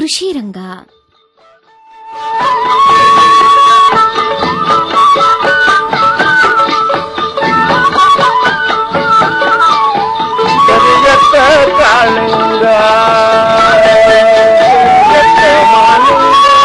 ಕೃಷಿ ರಂಗ ಕರಿಯತ್ತ ಕಾಳಿಂಗ ಕರಿಯತ್ತ ಮಾಲಿಂಗ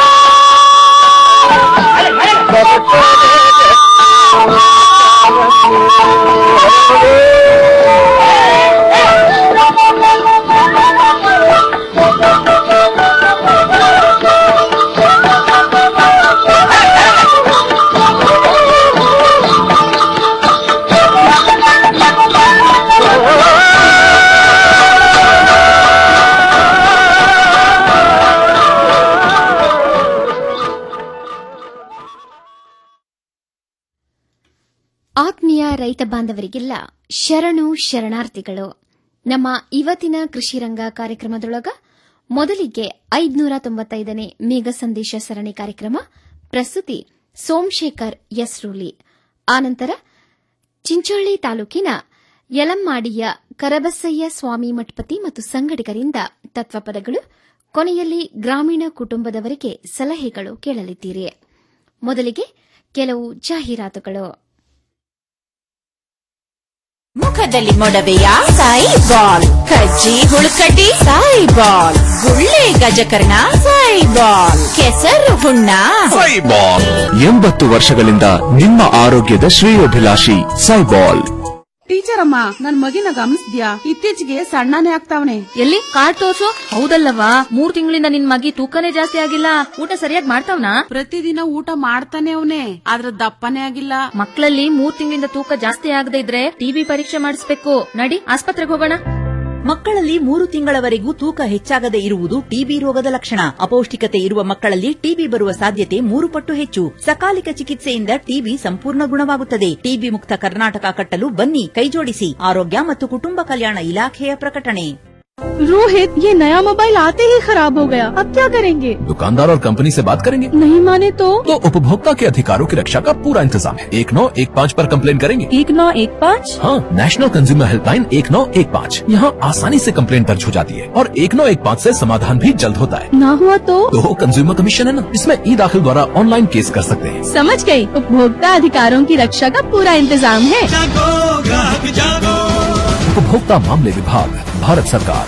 ಆತ್ಮೀಯ ರೈತ ಬಾಂಧವರಿಗೆಲ್ಲ ಶರಣು ಶರಣಾರ್ಥಿಗಳು ನಮ್ಮ ಇವತ್ತಿನ ಕೃಷಿ ರಂಗ ಕಾರ್ಯಕ್ರಮದೊಳಗ ಮೊದಲಿಗೆ ಐದ್ನೂರ ತೊಂಬತ್ತೈದನೇ ಮೇಘ ಸಂದೇಶ ಸರಣಿ ಕಾರ್ಯಕ್ರಮ ಪ್ರಸ್ತುತಿ ಸೋಮಶೇಖರ್ ಯಸ್ರೂಲಿ ಆನಂತರ ಚಿಂಚೋಳಿ ತಾಲೂಕಿನ ಯಲಮ್ಮಾಡಿಯ ಕರಬಸಯ್ಯ ಸ್ವಾಮಿ ಮಠಪತಿ ಮತ್ತು ಸಂಗಡಿಗರಿಂದ ತತ್ವಪದಗಳು ಕೊನೆಯಲ್ಲಿ ಗ್ರಾಮೀಣ ಕುಟುಂಬದವರಿಗೆ ಸಲಹೆಗಳು ಕೇಳಲಿದ್ದೀರಿ ಮೊದಲಿಗೆ ಕೆಲವು ಜಾಹೀರಾತುಗಳು ಮುಖದಲ್ಲಿ ಮೊಡವೆಯ ಸಾಯಿ ಬಾಲ್ ಕಜ್ಜಿ ಹುಳುಕಡ್ಡಿ ಸಾಯಿ ಬಾಲ್ ಗುಳ್ಳೆ ಗಜಕರ್ಣ ಸಾಯಿ ಬಾಲ್ ಕೆಸರು ಹುಣ್ಣ ಸೈಬಾಲ್ ಎಂಬತ್ತು ವರ್ಷಗಳಿಂದ ನಿಮ್ಮ ಆರೋಗ್ಯದ ಶ್ರೇಯೋಭಿಲಾಷಿ ಸೈಬಾಲ್ ಟೀಚರ್ ಅಮ್ಮ ನನ್ ಮಗಿನ ಗಮನಿಸ್ದ್ಯಾ ಇತ್ತೀಚೆಗೆ ಸಣ್ಣನೇ ಆಗ್ತಾವನೆ ಎಲ್ಲಿ ಕಾರ್ಡ್ ತೋರ್ಸು ಹೌದಲ್ಲವಾ ಮೂರ್ ತಿಂಗಳಿಂದ ನಿನ್ ಮಗಿ ತೂಕನೇ ಜಾಸ್ತಿ ಆಗಿಲ್ಲ ಊಟ ಸರಿಯಾಗಿ ಮಾಡ್ತಾವ್ನಾ ಪ್ರತಿದಿನ ಊಟ ಮಾಡ್ತಾನೆ ಅವನೇ ಆದ್ರ ದಪ್ಪನೇ ಆಗಿಲ್ಲ ಮಕ್ಕಳಲ್ಲಿ ಮೂರ್ ತಿಂಗಳಿಂದ ತೂಕ ಜಾಸ್ತಿ ಆಗದೆ ಇದ್ರೆ ಟಿಬಿ ಪರೀಕ್ಷೆ ಮಾಡಿಸ್ಬೇಕು ನಡಿ ಆಸ್ಪತ್ರೆಗೆ ಹೋಗೋಣ ಮಕ್ಕಳಲ್ಲಿ ಮೂರು ತಿಂಗಳವರೆಗೂ ತೂಕ ಹೆಚ್ಚಾಗದೆ ಇರುವುದು ಟಿಬಿ ರೋಗದ ಲಕ್ಷಣ ಅಪೌಷ್ಟಿಕತೆ ಇರುವ ಮಕ್ಕಳಲ್ಲಿ ಟಿಬಿ ಬರುವ ಸಾಧ್ಯತೆ ಮೂರು ಪಟ್ಟು ಹೆಚ್ಚು ಸಕಾಲಿಕ ಚಿಕಿತ್ಸೆಯಿಂದ ಟಿಬಿ ಸಂಪೂರ್ಣ ಗುಣವಾಗುತ್ತದೆ ಟಿಬಿ ಮುಕ್ತ ಕರ್ನಾಟಕ ಕಟ್ಟಲು ಬನ್ನಿ ಕೈಜೋಡಿಸಿ ಆರೋಗ್ಯ ಮತ್ತು ಕುಟುಂಬ ಕಲ್ಯಾಣ ಇಲಾಖೆಯ ಪ್ರಕಟಣೆ रोहित ये नया मोबाइल आते ही खराब हो गया अब क्या करेंगे दुकानदार और कंपनी से बात करेंगे नहीं माने तो तो उपभोक्ता के अधिकारों की रक्षा का पूरा इंतजाम है एक नौ एक पाँच पर कंप्लेन करेंगे एक नौ एक पाँच हाँ नेशनल कंज्यूमर हेल्पलाइन एक नौ एक पाँच यहाँ आसानी से कंप्लेन दर्ज हो जाती है और एक नौ एक पाँच ऐसी समाधान भी जल्द होता है ना हुआ तो तो कंज्यूमर कमीशन है ना इसमें ई दाखिल द्वारा ऑनलाइन केस कर सकते हैं समझ गई उपभोक्ता अधिकारों की रक्षा का पूरा इंतजाम है उपभोक्ता मामले विभाग भारत सरकार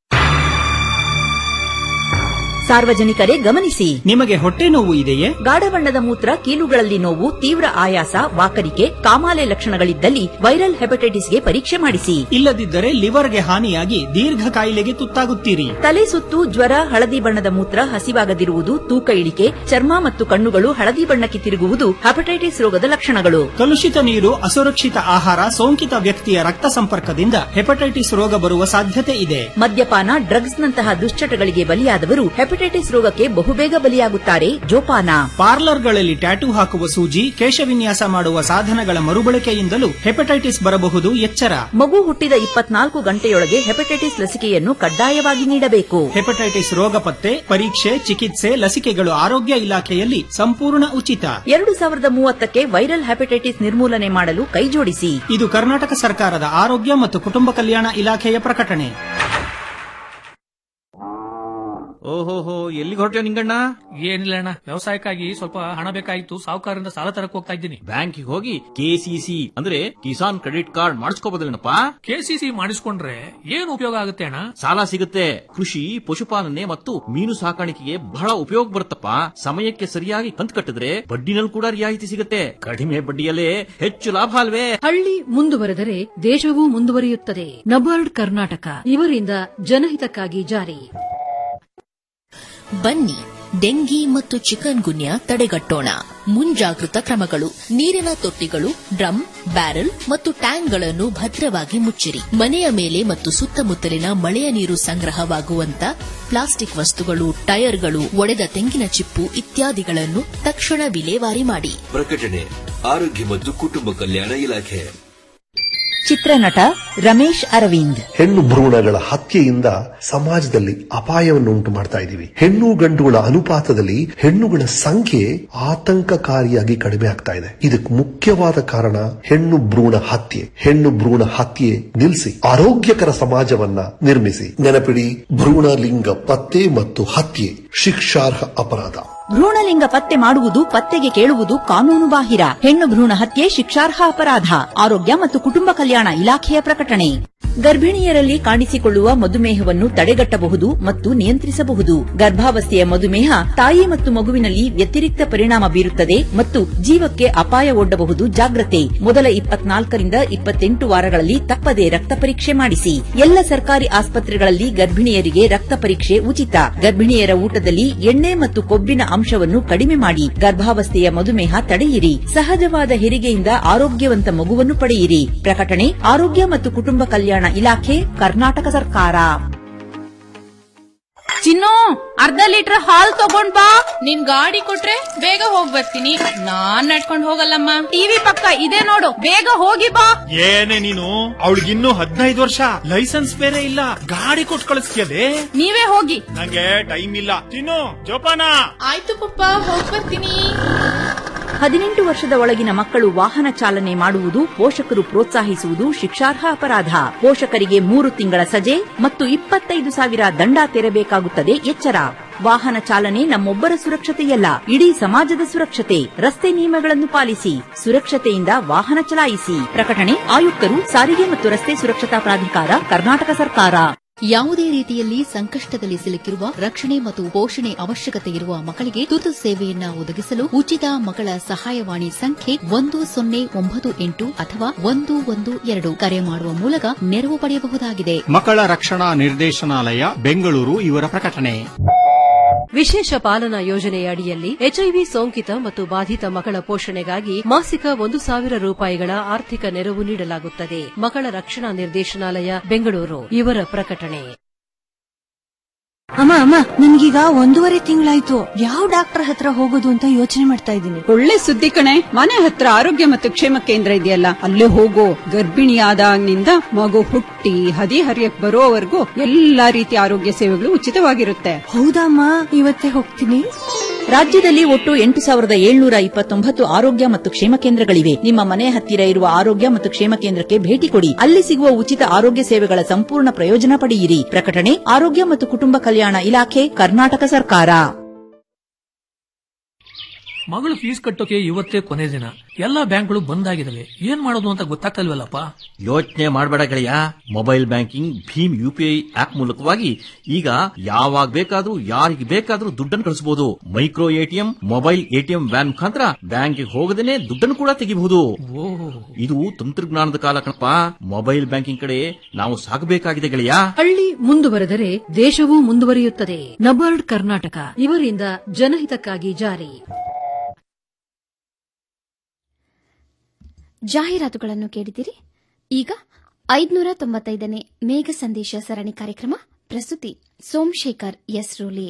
ಸಾರ್ವಜನಿಕರೇ ಗಮನಿಸಿ ನಿಮಗೆ ಹೊಟ್ಟೆ ನೋವು ಇದೆಯೇ ಗಾಢ ಬಣ್ಣದ ಮೂತ್ರ ಕೀಲುಗಳಲ್ಲಿ ನೋವು ತೀವ್ರ ಆಯಾಸ ವಾಕರಿಕೆ ಕಾಮಾಲೆ ಲಕ್ಷಣಗಳಿದ್ದಲ್ಲಿ ವೈರಲ್ ಹೆಪಟೈಟಿಸ್ಗೆ ಪರೀಕ್ಷೆ ಮಾಡಿಸಿ ಇಲ್ಲದಿದ್ದರೆ ಲಿವರ್ಗೆ ಹಾನಿಯಾಗಿ ದೀರ್ಘ ಕಾಯಿಲೆಗೆ ತುತ್ತಾಗುತ್ತೀರಿ ತಲೆ ಸುತ್ತು ಜ್ವರ ಹಳದಿ ಬಣ್ಣದ ಮೂತ್ರ ಹಸಿವಾಗದಿರುವುದು ತೂಕ ಇಳಿಕೆ ಚರ್ಮ ಮತ್ತು ಕಣ್ಣುಗಳು ಹಳದಿ ಬಣ್ಣಕ್ಕೆ ತಿರುಗುವುದು ಹೆಪಟೈಟಿಸ್ ರೋಗದ ಲಕ್ಷಣಗಳು ಕಲುಷಿತ ನೀರು ಅಸುರಕ್ಷಿತ ಆಹಾರ ಸೋಂಕಿತ ವ್ಯಕ್ತಿಯ ರಕ್ತ ಸಂಪರ್ಕದಿಂದ ಹೆಪಟೈಟಿಸ್ ರೋಗ ಬರುವ ಸಾಧ್ಯತೆ ಇದೆ ಮದ್ಯಪಾನ ಡ್ರಗ್ಸ್ ನಂತಹ ದುಶ್ಚಟಗಳಿಗೆ ಬಲಿಯಾದವರು ಹೆಪಟೈಟಿಸ್ ರೋಗಕ್ಕೆ ಬಹುಬೇಗ ಬಲಿಯಾಗುತ್ತಾರೆ ಜೋಪಾನ ಪಾರ್ಲರ್ಗಳಲ್ಲಿ ಟ್ಯಾಟೂ ಹಾಕುವ ಸೂಜಿ ಕೇಶವಿನ್ಯಾಸ ಮಾಡುವ ಸಾಧನಗಳ ಮರುಬಳಕೆಯಿಂದಲೂ ಹೆಪಟೈಟಿಸ್ ಬರಬಹುದು ಎಚ್ಚರ ಮಗು ಹುಟ್ಟಿದ ಇಪ್ಪತ್ನಾಲ್ಕು ಗಂಟೆಯೊಳಗೆ ಹೆಪಟೈಟಿಸ್ ಲಸಿಕೆಯನ್ನು ಕಡ್ಡಾಯವಾಗಿ ನೀಡಬೇಕು ಹೆಪಟೈಟಿಸ್ ರೋಗ ಪತ್ತೆ ಪರೀಕ್ಷೆ ಚಿಕಿತ್ಸೆ ಲಸಿಕೆಗಳು ಆರೋಗ್ಯ ಇಲಾಖೆಯಲ್ಲಿ ಸಂಪೂರ್ಣ ಉಚಿತ ಎರಡು ಸಾವಿರದ ಮೂವತ್ತಕ್ಕೆ ವೈರಲ್ ಹೆಪಟೈಟಿಸ್ ನಿರ್ಮೂಲನೆ ಮಾಡಲು ಕೈಜೋಡಿಸಿ ಇದು ಕರ್ನಾಟಕ ಸರ್ಕಾರದ ಆರೋಗ್ಯ ಮತ್ತು ಕುಟುಂಬ ಕಲ್ಯಾಣ ಇಲಾಖೆಯ ಪ್ರಕಟಣೆ ಓಹೋಹೋ ಎಲ್ಲಿಗೆ ಹೊರಟ್ಯೋ ನಿಂಗಣ್ಣ ಏನಿಲ್ಲ ಅಣ್ಣ ವ್ಯವಸಾಯಕ್ಕಾಗಿ ಸ್ವಲ್ಪ ಹಣ ಬೇಕಾಗಿತ್ತು ಸಾಹುಕಾರರಿಂದ ಸಾಲ ತರಕ್ ಹೋಗ್ತಾ ಇದ್ದೀನಿ ಬ್ಯಾಂಕಿಗೆ ಹೋಗಿ ಕೆಸಿಸಿ ಅಂದ್ರೆ ಕಿಸಾನ್ ಕ್ರೆಡಿಟ್ ಕಾರ್ಡ್ ಮಾಡಿಸ್ಕೋಬೋದಲ್ಲೇನಪ್ಪ ಕೆಸಿಸಿ ಮಾಡಿಸ್ಕೊಂಡ್ರೆ ಏನ್ ಉಪಯೋಗ ಆಗುತ್ತೆ ಅಣ್ಣ ಸಾಲ ಸಿಗುತ್ತೆ ಕೃಷಿ ಪಶುಪಾಲನೆ ಮತ್ತು ಮೀನು ಸಾಕಾಣಿಕೆಗೆ ಬಹಳ ಉಪಯೋಗ ಬರುತ್ತಪ್ಪ ಸಮಯಕ್ಕೆ ಸರಿಯಾಗಿ ಕಂತು ಕಟ್ಟಿದ್ರೆ ಬಡ್ಡಿನಲ್ಲಿ ಕೂಡ ರಿಯಾಯಿತಿ ಸಿಗುತ್ತೆ ಕಡಿಮೆ ಬಡ್ಡಿಯಲ್ಲೇ ಹೆಚ್ಚು ಲಾಭ ಅಲ್ವೇ ಹಳ್ಳಿ ಮುಂದುವರೆದರೆ ದೇಶವೂ ಮುಂದುವರಿಯುತ್ತದೆ ನಬಾರ್ಡ್ ಕರ್ನಾಟಕ ಇವರಿಂದ ಜನಹಿತಕ್ಕಾಗಿ ಜಾರಿ ಬನ್ನಿ ಡೆಂಗಿ ಮತ್ತು ಚಿಕನ್ ಗುನ್ಯಾ ತಡೆಗಟ್ಟೋಣ ಮುಂಜಾಗೃತ ಕ್ರಮಗಳು ನೀರಿನ ತೊಟ್ಟಿಗಳು ಡ್ರಮ್ ಬ್ಯಾರೆಲ್ ಮತ್ತು ಟ್ಯಾಂಕ್ಗಳನ್ನು ಭದ್ರವಾಗಿ ಮುಚ್ಚಿರಿ ಮನೆಯ ಮೇಲೆ ಮತ್ತು ಸುತ್ತಮುತ್ತಲಿನ ಮಳೆಯ ನೀರು ಸಂಗ್ರಹವಾಗುವಂತ ಪ್ಲಾಸ್ಟಿಕ್ ವಸ್ತುಗಳು ಟೈರ್ಗಳು ಒಡೆದ ತೆಂಗಿನ ಚಿಪ್ಪು ಇತ್ಯಾದಿಗಳನ್ನು ತಕ್ಷಣ ವಿಲೇವಾರಿ ಮಾಡಿ ಪ್ರಕಟಣೆ ಆರೋಗ್ಯ ಮತ್ತು ಕುಟುಂಬ ಕಲ್ಯಾಣ ಇಲಾಖೆ ಚಿತ್ರನಟ ರಮೇಶ್ ಅರವಿಂದ್ ಹೆಣ್ಣು ಭ್ರೂಣಗಳ ಹತ್ಯೆಯಿಂದ ಸಮಾಜದಲ್ಲಿ ಅಪಾಯವನ್ನು ಉಂಟು ಮಾಡ್ತಾ ಇದ್ದೀವಿ ಹೆಣ್ಣು ಗಂಡುಗಳ ಅನುಪಾತದಲ್ಲಿ ಹೆಣ್ಣುಗಳ ಸಂಖ್ಯೆ ಆತಂಕಕಾರಿಯಾಗಿ ಕಡಿಮೆ ಆಗ್ತಾ ಇದೆ ಇದಕ್ಕೆ ಮುಖ್ಯವಾದ ಕಾರಣ ಹೆಣ್ಣು ಭ್ರೂಣ ಹತ್ಯೆ ಹೆಣ್ಣು ಭ್ರೂಣ ಹತ್ಯೆ ನಿಲ್ಲಿಸಿ ಆರೋಗ್ಯಕರ ಸಮಾಜವನ್ನ ನಿರ್ಮಿಸಿ ನೆನಪಿಡಿ ಭ್ರೂಣ ಲಿಂಗ ಪತ್ತೆ ಮತ್ತು ಹತ್ಯೆ ಶಿಕ್ಷಾರ್ಹ ಅಪರಾಧ ಭ್ರೂಣಲಿಂಗ ಪತ್ತೆ ಮಾಡುವುದು ಪತ್ತೆಗೆ ಕೇಳುವುದು ಕಾನೂನು ಬಾಹಿರ ಹೆಣ್ಣು ಭ್ರೂಣ ಹತ್ಯೆ ಶಿಕ್ಷಾರ್ಹ ಅಪರಾಧ ಆರೋಗ್ಯ ಮತ್ತು ಕುಟುಂಬ ಕಲ್ಯಾಣ ಇಲಾಖೆಯ ಪ್ರಕಟಣೆ ಗರ್ಭಿಣಿಯರಲ್ಲಿ ಕಾಣಿಸಿಕೊಳ್ಳುವ ಮಧುಮೇಹವನ್ನು ತಡೆಗಟ್ಟಬಹುದು ಮತ್ತು ನಿಯಂತ್ರಿಸಬಹುದು ಗರ್ಭಾವಸ್ಥೆಯ ಮಧುಮೇಹ ತಾಯಿ ಮತ್ತು ಮಗುವಿನಲ್ಲಿ ವ್ಯತಿರಿಕ್ತ ಪರಿಣಾಮ ಬೀರುತ್ತದೆ ಮತ್ತು ಜೀವಕ್ಕೆ ಅಪಾಯ ಒಡ್ಡಬಹುದು ಜಾಗ್ರತೆ ಮೊದಲ ಇಪ್ಪತ್ನಾಲ್ಕರಿಂದ ಇಪ್ಪತ್ತೆಂಟು ವಾರಗಳಲ್ಲಿ ತಪ್ಪದೆ ರಕ್ತ ಪರೀಕ್ಷೆ ಮಾಡಿಸಿ ಎಲ್ಲ ಸರ್ಕಾರಿ ಆಸ್ಪತ್ರೆಗಳಲ್ಲಿ ಗರ್ಭಿಣಿಯರಿಗೆ ರಕ್ತ ಪರೀಕ್ಷೆ ಉಚಿತ ಗರ್ಭಿಣಿಯರ ಊಟದಲ್ಲಿ ಎಣ್ಣೆ ಮತ್ತು ಕೊಬ್ಬಿನ ಅಂಶವನ್ನು ಕಡಿಮೆ ಮಾಡಿ ಗರ್ಭಾವಸ್ಥೆಯ ಮಧುಮೇಹ ತಡೆಯಿರಿ ಸಹಜವಾದ ಹೆರಿಗೆಯಿಂದ ಆರೋಗ್ಯವಂತ ಮಗುವನ್ನು ಪಡೆಯಿರಿ ಪ್ರಕಟಣೆ ಆರೋಗ್ಯ ಮತ್ತು ಕುಟುಂಬ ಕಲ್ಯಾಣ ಇಲಾಖೆ ಕರ್ನಾಟಕ ಸರ್ಕಾರ ಚಿನ್ನು ಅರ್ಧ ಲೀಟರ್ ಹಾಲ್ ತಗೊಂಡ್ ಬಾ ನಿನ್ ಗಾಡಿ ಕೊಟ್ರೆ ಬೇಗ ಹೋಗ್ ಬರ್ತೀನಿ ನಾನ್ ನಡ್ಕೊಂಡ್ ಹೋಗಲ್ಲಮ್ಮ ಟಿವಿ ಪಕ್ಕ ಇದೆ ನೋಡು ಬೇಗ ಹೋಗಿ ಬಾ ಏನೇ ನೀನು ಅವಳಿಗಿನ್ನೂ ಹದಿನೈದು ವರ್ಷ ಲೈಸೆನ್ಸ್ ಬೇರೆ ಇಲ್ಲ ಗಾಡಿ ಕೊಟ್ಟು ಕಳಿಸ್ತೀಯಲೇ ನೀವೇ ಹೋಗಿ ನಂಗೆ ಟೈಮ್ ಇಲ್ಲ ತಿನ್ನು ಜೋಪಾನ ಆಯ್ತು ಪಪ್ಪ ಹೋಗ್ ಬರ್ತೀನಿ ಹದಿನೆಂಟು ವರ್ಷದ ಒಳಗಿನ ಮಕ್ಕಳು ವಾಹನ ಚಾಲನೆ ಮಾಡುವುದು ಪೋಷಕರು ಪ್ರೋತ್ಸಾಹಿಸುವುದು ಶಿಕ್ಷಾರ್ಹ ಅಪರಾಧ ಪೋಷಕರಿಗೆ ಮೂರು ತಿಂಗಳ ಸಜೆ ಮತ್ತು ಇಪ್ಪತ್ತೈದು ಸಾವಿರ ದಂಡ ತೆರಬೇಕಾಗುತ್ತದೆ ಎಚ್ಚರ ವಾಹನ ಚಾಲನೆ ನಮ್ಮೊಬ್ಬರ ಸುರಕ್ಷತೆಯಲ್ಲ ಇಡೀ ಸಮಾಜದ ಸುರಕ್ಷತೆ ರಸ್ತೆ ನಿಯಮಗಳನ್ನು ಪಾಲಿಸಿ ಸುರಕ್ಷತೆಯಿಂದ ವಾಹನ ಚಲಾಯಿಸಿ ಪ್ರಕಟಣೆ ಆಯುಕ್ತರು ಸಾರಿಗೆ ಮತ್ತು ರಸ್ತೆ ಸುರಕ್ಷತಾ ಪ್ರಾಧಿಕಾರ ಕರ್ನಾಟಕ ಸರ್ಕಾರ ಯಾವುದೇ ರೀತಿಯಲ್ಲಿ ಸಂಕಷ್ಟದಲ್ಲಿ ಸಿಲುಕಿರುವ ರಕ್ಷಣೆ ಮತ್ತು ಪೋಷಣೆ ಅವಶ್ಯಕತೆ ಇರುವ ಮಕ್ಕಳಿಗೆ ತುರ್ತು ಸೇವೆಯನ್ನ ಒದಗಿಸಲು ಉಚಿತ ಮಕ್ಕಳ ಸಹಾಯವಾಣಿ ಸಂಖ್ಯೆ ಒಂದು ಸೊನ್ನೆ ಒಂಬತ್ತು ಎಂಟು ಅಥವಾ ಒಂದು ಒಂದು ಎರಡು ಕರೆ ಮಾಡುವ ಮೂಲಕ ನೆರವು ಪಡೆಯಬಹುದಾಗಿದೆ ಮಕ್ಕಳ ರಕ್ಷಣಾ ನಿರ್ದೇಶನಾಲಯ ಬೆಂಗಳೂರು ಇವರ ಪ್ರಕಟಣೆ ವಿಶೇಷ ಪಾಲನಾ ಯೋಜನೆಯ ಅಡಿಯಲ್ಲಿ ಎಚ್ಐವಿ ಸೋಂಕಿತ ಮತ್ತು ಬಾಧಿತ ಮಕ್ಕಳ ಪೋಷಣೆಗಾಗಿ ಮಾಸಿಕ ಒಂದು ಸಾವಿರ ರೂಪಾಯಿಗಳ ಆರ್ಥಿಕ ನೆರವು ನೀಡಲಾಗುತ್ತದೆ ಮಕ್ಕಳ ರಕ್ಷಣಾ ನಿರ್ದೇಶನಾಲಯ ಬೆಂಗಳೂರು ಇವರ ಪ್ರಕಟಣೆ ಅಮ್ಮ ಅಮ್ಮ ನನ್ಗೀಗ ಒಂದೂವರೆ ತಿಂಗಳಾಯ್ತು ಯಾವ ಡಾಕ್ಟರ್ ಹತ್ರ ಹೋಗೋದು ಅಂತ ಯೋಚನೆ ಮಾಡ್ತಾ ಇದ್ದೀನಿ ಒಳ್ಳೆ ಸುದ್ದಿ ಕಣೆ ಮನೆ ಹತ್ರ ಆರೋಗ್ಯ ಮತ್ತು ಕ್ಷೇಮ ಕೇಂದ್ರ ಇದೆಯಲ್ಲ ಅಲ್ಲೇ ಹೋಗೋ ಗರ್ಭಿಣಿಯಾದಾಗಿನಿಂದ ಮಗು ಹುಟ್ಟಿ ಹದಿ ಹರಿಯಕ್ ಬರೋವರೆಗೂ ಎಲ್ಲಾ ರೀತಿಯ ಆರೋಗ್ಯ ಸೇವೆಗಳು ಉಚಿತವಾಗಿರುತ್ತೆ ಹೌದಮ್ಮ ಇವತ್ತೇ ಹೋಗ್ತೀನಿ ರಾಜ್ಯದಲ್ಲಿ ಒಟ್ಟು ಎಂಟು ಸಾವಿರದ ಏಳ್ನೂರ ಇಪ್ಪತ್ತೊಂಬತ್ತು ಆರೋಗ್ಯ ಮತ್ತು ಕ್ಷೇಮ ಕೇಂದ್ರಗಳಿವೆ ನಿಮ್ಮ ಮನೆ ಹತ್ತಿರ ಇರುವ ಆರೋಗ್ಯ ಮತ್ತು ಕ್ಷೇಮ ಕೇಂದ್ರಕ್ಕೆ ಭೇಟಿ ಕೊಡಿ ಅಲ್ಲಿ ಸಿಗುವ ಉಚಿತ ಆರೋಗ್ಯ ಸೇವೆಗಳ ಸಂಪೂರ್ಣ ಪ್ರಯೋಜನ ಪಡೆಯಿರಿ ಪ್ರಕಟಣೆ ಆರೋಗ್ಯ ಮತ್ತು ಕುಟುಂಬ ಕಲ್ಯಾಣ ಇಲಾಖೆ ಕರ್ನಾಟಕ ಸರ್ಕಾರ ಮಗಳು ಫೀಸ್ ಕಟ್ಟೋಕೆ ಇವತ್ತೇ ಕೊನೆ ದಿನ ಎಲ್ಲಾ ಬ್ಯಾಂಕ್ಗಳು ಬಂದ್ ಆಗಿದಾವೆ ಏನ್ ಮಾಡೋದು ಅಂತ ಗೊತ್ತಾಗ್ತಲ್ವಲ್ಲಪ್ಪ ಯೋಚನೆ ಮಾಡಬೇಡ ಗೆಳೆಯ mobile banking Bhim UPI app ಮೂಲಕವಾಗಿ ಈಗ ಯಾವಾಗ ಬೇಕಾದ್ರೂ ಯಾರಿಗೆ ಬೇಕಾದ್ರೂ ದುಡ್ಡನ್ನು ಕಳಿಸಬಹುದು micro ATM mobile ATM van ಮುಖಾಂತರ ಬ್ಯಾಂಕ್ಗೆ ಹೋಗದೇನೆ ದುಡ್ಡನ್ನು ಕೂಡ ತೆಗಿಬಹುದು ಇದು ತಂತ್ರಜ್ಞಾನದ ಕಾಲ ಕಣಪ್ಪ ಮೊಬೈಲ್ ಬ್ಯಾಂಕಿಂಗ್ ಕಡೆ ನಾವು ಸಾಗಬೇಕಾಗಿದೆ ಗೆಳೆಯ ಹಳ್ಳಿ ಮುಂದುವರೆದರೆ ದೇಶವೂ ಮುಂದುವರಿಯುತ್ತದೆ ನಬಾರ್ಡ್ ಕರ್ನಾಟಕ ಇವರಿಂದ ಜನಹಿತಕ್ಕಾಗಿ ಜಾರಿ ಜಾಹೀರಾತುಗಳನ್ನು ಕೇಳಿದಿರಿ ಈಗ ಐದುನೂರ ತೊಂಬತ್ತೈದನೇ ಮೇಘ ಸಂದೇಶ ಸರಣಿ ಕಾರ್ಯಕ್ರಮ ಪ್ರಸ್ತುತಿ ಸೋಮಶೇಖರ್ ಎಸ್ ರೋಲಿ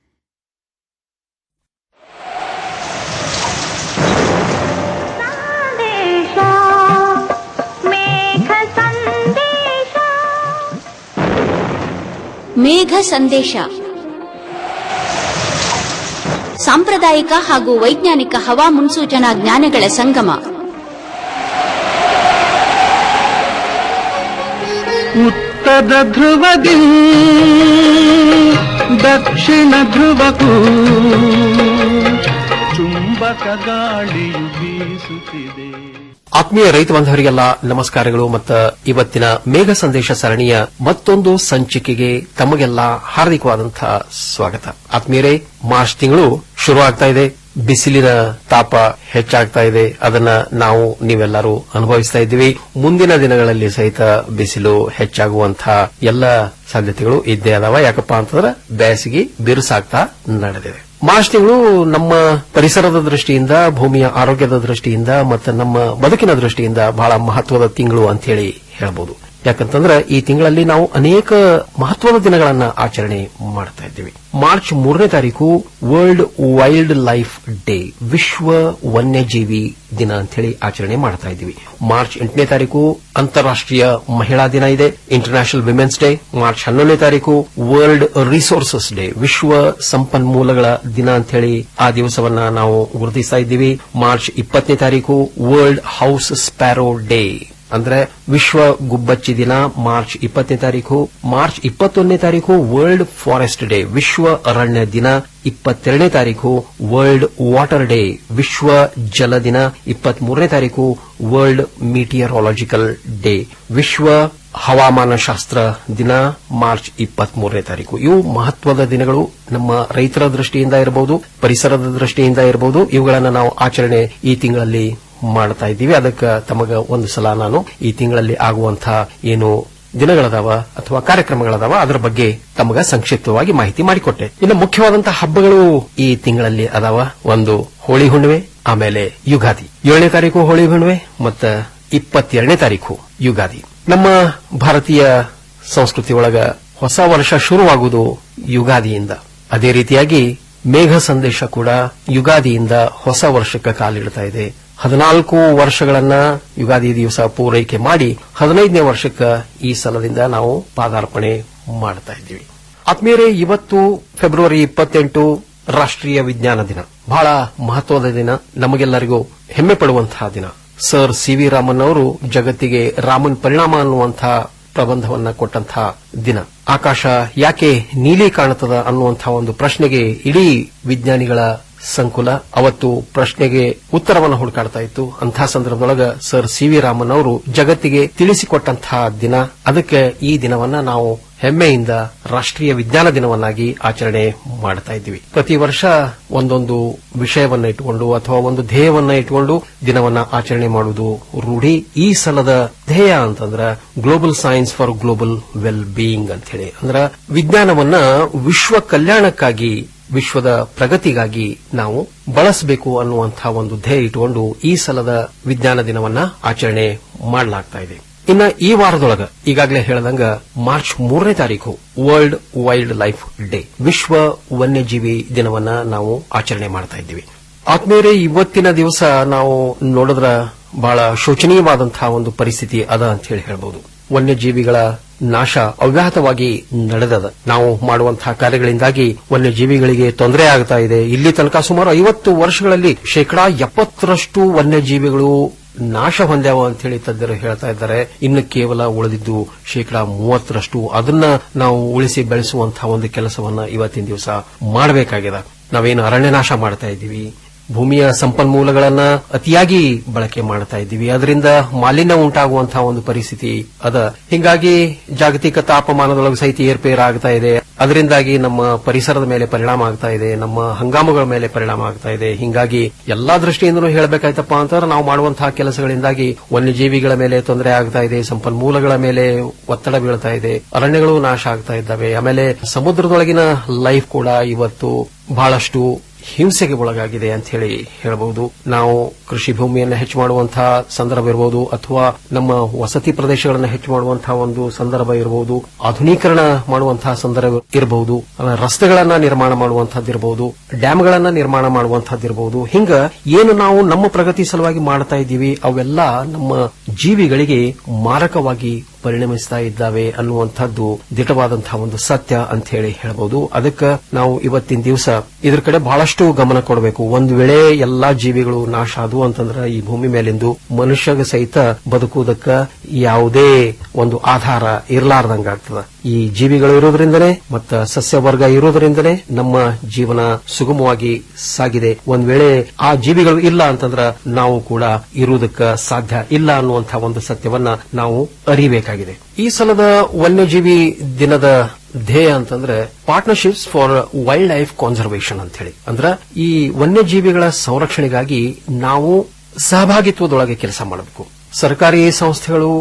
ಮೇಘ ಸಂದೇಶ ಸಾಂಪ್ರದಾಯಿಕ ಹಾಗೂ ವೈಜ್ಞಾನಿಕ ಹವಾ ಮುನ್ಸೂಚನಾ ಜ್ಞಾನಗಳ ಸಂಗಮ ಉತ್ತರ ಧ್ರುವದಿ ದಕ್ಷಿಣ ಧ್ರುವಕ್ಕೂ ಚುಂಬಕ ಗಾಳಿಯು ಬೀಸುತ್ತಿದೆ ಆತ್ಮೀಯ ರೈತ ಬಾಂಧವರಿಗೆಲ್ಲ ನಮಸ್ಕಾರಗಳು ಮತ್ತು ಇವತ್ತಿನ ಮೇಘ ಸಂದೇಶ ಸರಣಿಯ ಮತ್ತೊಂದು ಸಂಚಿಕೆಗೆ ತಮಗೆಲ್ಲ ಹಾರ್ದಿಕವಾದಂತಹ ಸ್ವಾಗತ ಆತ್ಮೀಯರೇ ಮಾರ್ಚ್ ತಿಂಗಳು ಶುರುವಾಗ್ತಾ ಇದೆ ಬಿಸಿಲಿನ ತಾಪ ಹೆಚ್ಚಾಗ್ತಾ ಇದೆ ಅದನ್ನ ನಾವು ನೀವೆಲ್ಲರೂ ಅನುಭವಿಸ್ತಾ ಇದ್ದೀವಿ ಮುಂದಿನ ದಿನಗಳಲ್ಲಿ ಸಹಿತ ಬಿಸಿಲು ಹೆಚ್ಚಾಗುವಂತಹ ಎಲ್ಲ ಸಾಧ್ಯತೆಗಳು ಇದ್ದೇ ಅದಾವ ಯಾಕಪ್ಪ ಅಂತಂದ್ರೆ ಬೇಸಿಗೆ ಬಿರುಸಾಗ್ತಾ ನಡೆದಿದೆ ಮಾರ್ಚ್ ತಿಂಗಳು ನಮ್ಮ ಪರಿಸರದ ದೃಷ್ಟಿಯಿಂದ ಭೂಮಿಯ ಆರೋಗ್ಯದ ದೃಷ್ಟಿಯಿಂದ ಮತ್ತು ನಮ್ಮ ಬದುಕಿನ ದೃಷ್ಟಿಯಿಂದ ಬಹಳ ಮಹತ್ವದ ತಿಂಗಳು ಅಂತ ಹೇಳಿ ಹೇಳಬಹುದು ಯಾಕಂತಂದ್ರೆ ಈ ತಿಂಗಳಲ್ಲಿ ನಾವು ಅನೇಕ ಮಹತ್ವದ ದಿನಗಳನ್ನ ಆಚರಣೆ ಮಾಡ್ತಾ ಇದ್ದೀವಿ ಮಾರ್ಚ್ ಮೂರನೇ ತಾರೀಕು ವರ್ಲ್ಡ್ ವೈಲ್ಡ್ ಲೈಫ್ ಡೇ ವಿಶ್ವ ವನ್ಯಜೀವಿ ದಿನ ಅಂತ ಹೇಳಿ ಆಚರಣೆ ಮಾಡ್ತಾ ಇದ್ದೀವಿ ಮಾರ್ಚ್ ಎಂಟನೇ ತಾರೀಕು ಅಂತಾರಾಷ್ಟ್ರೀಯ ಮಹಿಳಾ ದಿನ ಇದೆ ಇಂಟರ್ನ್ಯಾಷನಲ್ ವಿಮೆನ್ಸ್ ಡೇ ಮಾರ್ಚ್ ಹನ್ನೊಂದನೇ ತಾರೀಕು ವರ್ಲ್ಡ್ ರಿಸೋರ್ಸಸ್ ಡೇ ವಿಶ್ವ ಸಂಪನ್ಮೂಲಗಳ ದಿನ ಅಂತ ಹೇಳಿ ಆ ದಿವಸವನ್ನ ನಾವು ಗುರುತಿಸ್ತಾ ಇದ್ದೀವಿ ಮಾರ್ಚ್ ಇಪ್ಪತ್ತನೇ ತಾರೀಕು ವರ್ಲ್ಡ್ ಹೌಸ್ ಸ್ಪ್ಯಾರೋ ಡೇ ಅಂದ್ರೆ ವಿಶ್ವ ಗುಬ್ಬಚ್ಚಿ ದಿನ ಮಾರ್ಚ್ ಇಪ್ಪತ್ತನೇ ತಾರೀಕು ಮಾರ್ಚ್ ಇಪ್ಪತ್ತೊಂದನೇ ತಾರೀಕು ವರ್ಲ್ಡ್ ಫಾರೆಸ್ಟ್ ಡೇ ವಿಶ್ವ ಅರಣ್ಯ ದಿನ ಇಪ್ಪತ್ತೆರಡನೇ ತಾರೀಕು ವರ್ಲ್ಡ್ ವಾಟರ್ ಡೇ ವಿಶ್ವ ಜಲ ದಿನ ಇಪ್ಪತ್ಮೂರನೇ ತಾರೀಕು ವರ್ಲ್ಡ್ ಮೀಟಿಯರಾಲಜಿಕಲ್ ಡೇ ವಿಶ್ವ ಹವಾಮಾನ ಶಾಸ್ತ್ರ ದಿನ ಮಾರ್ಚ್ ಇಪ್ಪತ್ಮೂರನೇ ತಾರೀಕು ಇವು ಮಹತ್ವದ ದಿನಗಳು ನಮ್ಮ ರೈತರ ದೃಷ್ಟಿಯಿಂದ ಇರಬಹುದು ಪರಿಸರದ ದೃಷ್ಟಿಯಿಂದ ಇರಬಹುದು ಇವುಗಳನ್ನು ನಾವು ಆಚರಣೆ ಈ ತಿಂಗಳಲ್ಲಿ ಮಾಡ್ತಾ ಇದ್ದೀವಿ ಅದಕ್ಕೆ ತಮಗ ಒಂದು ಸಲ ನಾನು ಈ ತಿಂಗಳಲ್ಲಿ ಆಗುವಂತಹ ಏನು ದಿನಗಳದಾವ ಅಥವಾ ಕಾರ್ಯಕ್ರಮಗಳದಾವ ಅದರ ಬಗ್ಗೆ ತಮಗ ಸಂಕ್ಷಿಪ್ತವಾಗಿ ಮಾಹಿತಿ ಮಾಡಿಕೊಟ್ಟೆ ಇನ್ನು ಮುಖ್ಯವಾದಂತಹ ಹಬ್ಬಗಳು ಈ ತಿಂಗಳಲ್ಲಿ ಅದಾವ ಒಂದು ಹೋಳಿ ಹುಣ್ಣಿಮೆ ಆಮೇಲೆ ಯುಗಾದಿ ಏಳನೇ ತಾರೀಕು ಹೋಳಿ ಹುಣ್ಣಿಮೆ ಮತ್ತು ಇಪ್ಪತ್ತೆರಡನೇ ತಾರೀಕು ಯುಗಾದಿ ನಮ್ಮ ಭಾರತೀಯ ಸಂಸ್ಕೃತಿ ಒಳಗ ಹೊಸ ವರ್ಷ ಶುರುವಾಗುವುದು ಯುಗಾದಿಯಿಂದ ಅದೇ ರೀತಿಯಾಗಿ ಮೇಘ ಸಂದೇಶ ಕೂಡ ಯುಗಾದಿಯಿಂದ ಹೊಸ ವರ್ಷಕ್ಕೆ ಕಾಲಿಡ್ತಾ ಇದೆ ಹದಿನಾಲ್ಕು ವರ್ಷಗಳನ್ನ ಯುಗಾದಿ ದಿವಸ ಪೂರೈಕೆ ಮಾಡಿ ಹದಿನೈದನೇ ವರ್ಷಕ್ಕೆ ಈ ಸಲದಿಂದ ನಾವು ಪಾದಾರ್ಪಣೆ ಮಾಡ್ತಾ ಇದ್ದೀವಿ ಆತ್ಮೀಯರೇ ಇವತ್ತು ಫೆಬ್ರವರಿ ಇಪ್ಪತ್ತೆಂಟು ರಾಷ್ಟ್ರೀಯ ವಿಜ್ಞಾನ ದಿನ ಬಹಳ ಮಹತ್ವದ ದಿನ ನಮಗೆಲ್ಲರಿಗೂ ಹೆಮ್ಮೆ ಪಡುವಂತಹ ದಿನ ಸರ್ ಸಿ ವಿ ರಾಮನ್ ಅವರು ಜಗತ್ತಿಗೆ ರಾಮನ್ ಪರಿಣಾಮ ಅನ್ನುವಂತಹ ಪ್ರಬಂಧವನ್ನ ಕೊಟ್ಟಂತಹ ದಿನ ಆಕಾಶ ಯಾಕೆ ನೀಲಿ ಕಾಣುತ್ತದ ಅನ್ನುವಂತಹ ಒಂದು ಪ್ರಶ್ನೆಗೆ ಇಡೀ ವಿಜ್ಞಾನಿಗಳ ಸಂಕುಲ ಅವತ್ತು ಪ್ರಶ್ನೆಗೆ ಉತ್ತರವನ್ನು ಹುಡುಕಾಡ್ತಾ ಇತ್ತು ಅಂತಹ ಸಂದರ್ಭದೊಳಗ ಸರ್ ಸಿ ವಿ ರಾಮನ್ ಅವರು ಜಗತ್ತಿಗೆ ತಿಳಿಸಿಕೊಟ್ಟಂತಹ ದಿನ ಅದಕ್ಕೆ ಈ ದಿನವನ್ನ ನಾವು ಹೆಮ್ಮೆಯಿಂದ ರಾಷ್ಟ್ರೀಯ ವಿಜ್ಞಾನ ದಿನವನ್ನಾಗಿ ಆಚರಣೆ ಮಾಡ್ತಾ ಇದ್ದೀವಿ ಪ್ರತಿ ವರ್ಷ ಒಂದೊಂದು ವಿಷಯವನ್ನ ಇಟ್ಟುಕೊಂಡು ಅಥವಾ ಒಂದು ಧ್ಯೇಯವನ್ನ ಇಟ್ಟುಕೊಂಡು ದಿನವನ್ನ ಆಚರಣೆ ಮಾಡುವುದು ರೂಢಿ ಈ ಸಲದ ಧ್ಯೇಯ ಅಂತಂದ್ರ global science for global well being ಅಂತ ಹೇಳಿ ಅಂದ್ರ ವಿಜ್ಞಾನವನ್ನ ವಿಶ್ವ ಕಲ್ಯಾಣಕ್ಕಾಗಿ ವಿಶ್ವದ ಪ್ರಗತಿಗಾಗಿ ನಾವು ಬಳಸಬೇಕು ಅನ್ನುವಂತಹ ಒಂದು ಧ್ಯೇಯ ಇಟ್ಟುಕೊಂಡು ಈ ಸಲದ ವಿಜ್ಞಾನ ದಿನವನ್ನ ಆಚರಣೆ ಮಾಡಲಾಗ್ತಾ ಇದೆ ಇನ್ನ ಈ ವಾರದೊಳಗ ಈಗಾಗಲೇ ಹೇಳದಂಗ ಮಾರ್ಚ್ ಮೂರನೇ ತಾರೀಕು ವರ್ಲ್ಡ್ ವೈಲ್ಡ್ ಲೈಫ್ ಡೇ ವಿಶ್ವ ವನ್ಯಜೀವಿ ದಿನವನ್ನ ನಾವು ಆಚರಣೆ ಮಾಡ್ತಾ ಇದ್ದೀವಿ ಆತ್ಮೀಯರೇ ಇವತ್ತಿನ ದಿವಸ ನಾವು ನೋಡಿದ್ರ ಬಹಳ ಶೋಚನೀಯವಾದಂತಹ ಒಂದು ಪರಿಸ್ಥಿತಿ ಅದ ಅಂತ ಹೇಳಿ ಹೇಳಬಹುದು ವನ್ಯಜೀವಿಗಳ ನಾಶ ಅವ್ಯಾಹತವಾಗಿ ನಡೆದದ ನಾವು ಮಾಡುವಂತಹ ಕಾರ್ಯಗಳಿಂದಾಗಿ ವನ್ಯಜೀವಿಗಳಿಗೆ ತೊಂದರೆ ಆಗ್ತಾ ಇದೆ ಇಲ್ಲಿ ತನಕ ಸುಮಾರು ಐವತ್ತು ವರ್ಷಗಳಲ್ಲಿ ಶೇಕಡಾ ಎಪ್ಪತ್ತರಷ್ಟು ವನ್ಯಜೀವಿಗಳು ನಾಶ ಹೊಂದ್ಯಾವ ಅಂತ ಹೇಳಿ ತಜ್ಞರು ಹೇಳ್ತಾ ಇದ್ದಾರೆ ಇನ್ನು ಕೇವಲ ಉಳಿದಿದ್ದು ಶೇಕಡಾ ಮೂವತ್ತರಷ್ಟು ಅದನ್ನ ನಾವು ಉಳಿಸಿ ಬೆಳೆಸುವಂತಹ ಒಂದು ಕೆಲಸವನ್ನ ಇವತ್ತಿನ ದಿವಸ ಮಾಡಬೇಕಾಗಿದೆ ನಾವೇನು ಅರಣ್ಯ ನಾಶ ಮಾಡ್ತಾ ಇದ್ದೀವಿ ಭೂಮಿಯ ಸಂಪನ್ಮೂಲಗಳನ್ನ ಅತಿಯಾಗಿ ಬಳಕೆ ಮಾಡ್ತಾ ಇದ್ದೀವಿ ಅದರಿಂದ ಮಾಲಿನ್ಯ ಉಂಟಾಗುವಂತಹ ಒಂದು ಪರಿಸ್ಥಿತಿ ಅದ ಹಿಂಗಾಗಿ ಜಾಗತಿಕ ತಾಪಮಾನದೊಳಗೆ ಸಹಿತ ಏರ್ಪೇರ್ ಆಗ್ತಾ ಇದೆ ಅದರಿಂದಾಗಿ ನಮ್ಮ ಪರಿಸರದ ಮೇಲೆ ಪರಿಣಾಮ ಆಗ್ತಾ ಇದೆ ನಮ್ಮ ಹಂಗಾಮುಗಳ ಮೇಲೆ ಪರಿಣಾಮ ಆಗ್ತಾ ಇದೆ ಹಿಂಗಾಗಿ ಎಲ್ಲಾ ದೃಷ್ಟಿಯಿಂದಲೂ ಹೇಳಬೇಕಾಯ್ತಪ್ಪ ಅಂತಂದ್ರೆ ನಾವು ಮಾಡುವಂತಹ ಕೆಲಸಗಳಿಂದಾಗಿ ವನ್ಯಜೀವಿಗಳ ಮೇಲೆ ತೊಂದರೆ ಆಗ್ತಾ ಇದೆ ಸಂಪನ್ಮೂಲಗಳ ಮೇಲೆ ಒತ್ತಡ ಬೀಳ್ತಾ ಇದೆ ಅರಣ್ಯಗಳು ನಾಶ ಆಗ್ತಾ ಇದ್ದಾವೆ ಆಮೇಲೆ ಸಮುದ್ರದೊಳಗಿನ ಲೈಫ್ ಕೂಡ ಇವತ್ತು ಬಹಳಷ್ಟು ಹಿಂಸೆಗೆ ಒಳಗಾಗಿದೆ ಅಂತ ಹೇಳಿ ಹೇಳಬಹುದು ನಾವು ಕೃಷಿ ಭೂಮಿಯನ್ನು ಹೆಚ್ಚು ಮಾಡುವಂತಹ ಸಂದರ್ಭ ಇರಬಹುದು ಅಥವಾ ನಮ್ಮ ವಸತಿ ಪ್ರದೇಶಗಳನ್ನು ಹೆಚ್ಚು ಮಾಡುವಂತಹ ಒಂದು ಸಂದರ್ಭ ಇರಬಹುದು ಆಧುನೀಕರಣ ಮಾಡುವಂತಹ ಸಂದರ್ಭ ಇರಬಹುದು ಆಮೇಲೆ ರಸ್ತೆಗಳನ್ನ ನಿರ್ಮಾಣ ಮಾಡುವಂತಹದ್ದಿರಬಹುದು ಡ್ಯಾಂಗಳನ್ನ ನಿರ್ಮಾಣ ಮಾಡುವಂತಹದ್ದಿರಬಹುದು ಹಿಂಗ ಏನು ನಾವು ನಮ್ಮ ಪ್ರಗತಿ ಸಲುವಾಗಿ ಮಾಡ್ತಾ ಇದ್ದೀವಿ ಅವೆಲ್ಲ ನಮ್ಮ ಜೀವಿಗಳಿಗೆ ಮಾರಕವಾಗಿ ಪರಿಣಮಿಸ್ತಾ ಇದ್ದಾವೆ ಅನ್ನುವಂಥದ್ದು ದಿಟವಾದಂತಹ ಒಂದು ಸತ್ಯ ಅಂತ ಹೇಳಿ ಹೇಳಬಹುದು ಅದಕ್ಕೆ ನಾವು ಇವತ್ತಿನ ದಿವಸ ಇದ್ರ ಕಡೆ ಬಹಳಷ್ಟು ಗಮನ ಕೊಡಬೇಕು ಒಂದು ವೇಳೆ ಎಲ್ಲಾ ಜೀವಿಗಳು ನಾಶ ಆದವು ಅಂತಂದ್ರೆ ಈ ಭೂಮಿ ಮೇಲಿಂದು ಮನುಷ್ಯಗ ಸಹಿತ ಬದುಕುವುದಕ್ಕ ಯಾವುದೇ ಒಂದು ಆಧಾರ ಇರಲಾರ್ದಂಗಾಗ್ತದ ಈ ಜೀವಿಗಳು ಇರೋದ್ರಿಂದನೇ ಮತ್ತ ಸಸ್ಯ ವರ್ಗ ಇರೋದ್ರಿಂದನೇ ನಮ್ಮ ಜೀವನ ಸುಗಮವಾಗಿ ಸಾಗಿದೆ ಒಂದ್ ವೇಳೆ ಆ ಜೀವಿಗಳು ಇಲ್ಲ ಅಂತಂದ್ರ ನಾವು ಕೂಡ ಇರುವುದಕ್ಕ ಸಾಧ್ಯ ಇಲ್ಲ ಅನ್ನುವಂತಹ ಒಂದು ಸತ್ಯವನ್ನ ನಾವು ಅರಿಬೇಕಾಗಿದೆ ಈ ಸಲದ ವನ್ಯಜೀವಿ ದಿನದ ಧ್ಯೇಯ ಅಂತಂದ್ರೆ partnerships for wildlife conservation ಅಂತ ಹೇಳಿ ಅಂದ್ರ ಈ ವನ್ಯಜೀವಿಗಳ ಸಂರಕ್ಷಣೆಗಾಗಿ ನಾವು ಸಹಭಾಗಿತ್ವದೊಳಗೆ ಕೆಲಸ ಮಾಡಬೇಕು ಸರ್ಕಾರಿ ಸಂಸ್ಥೆಗಳು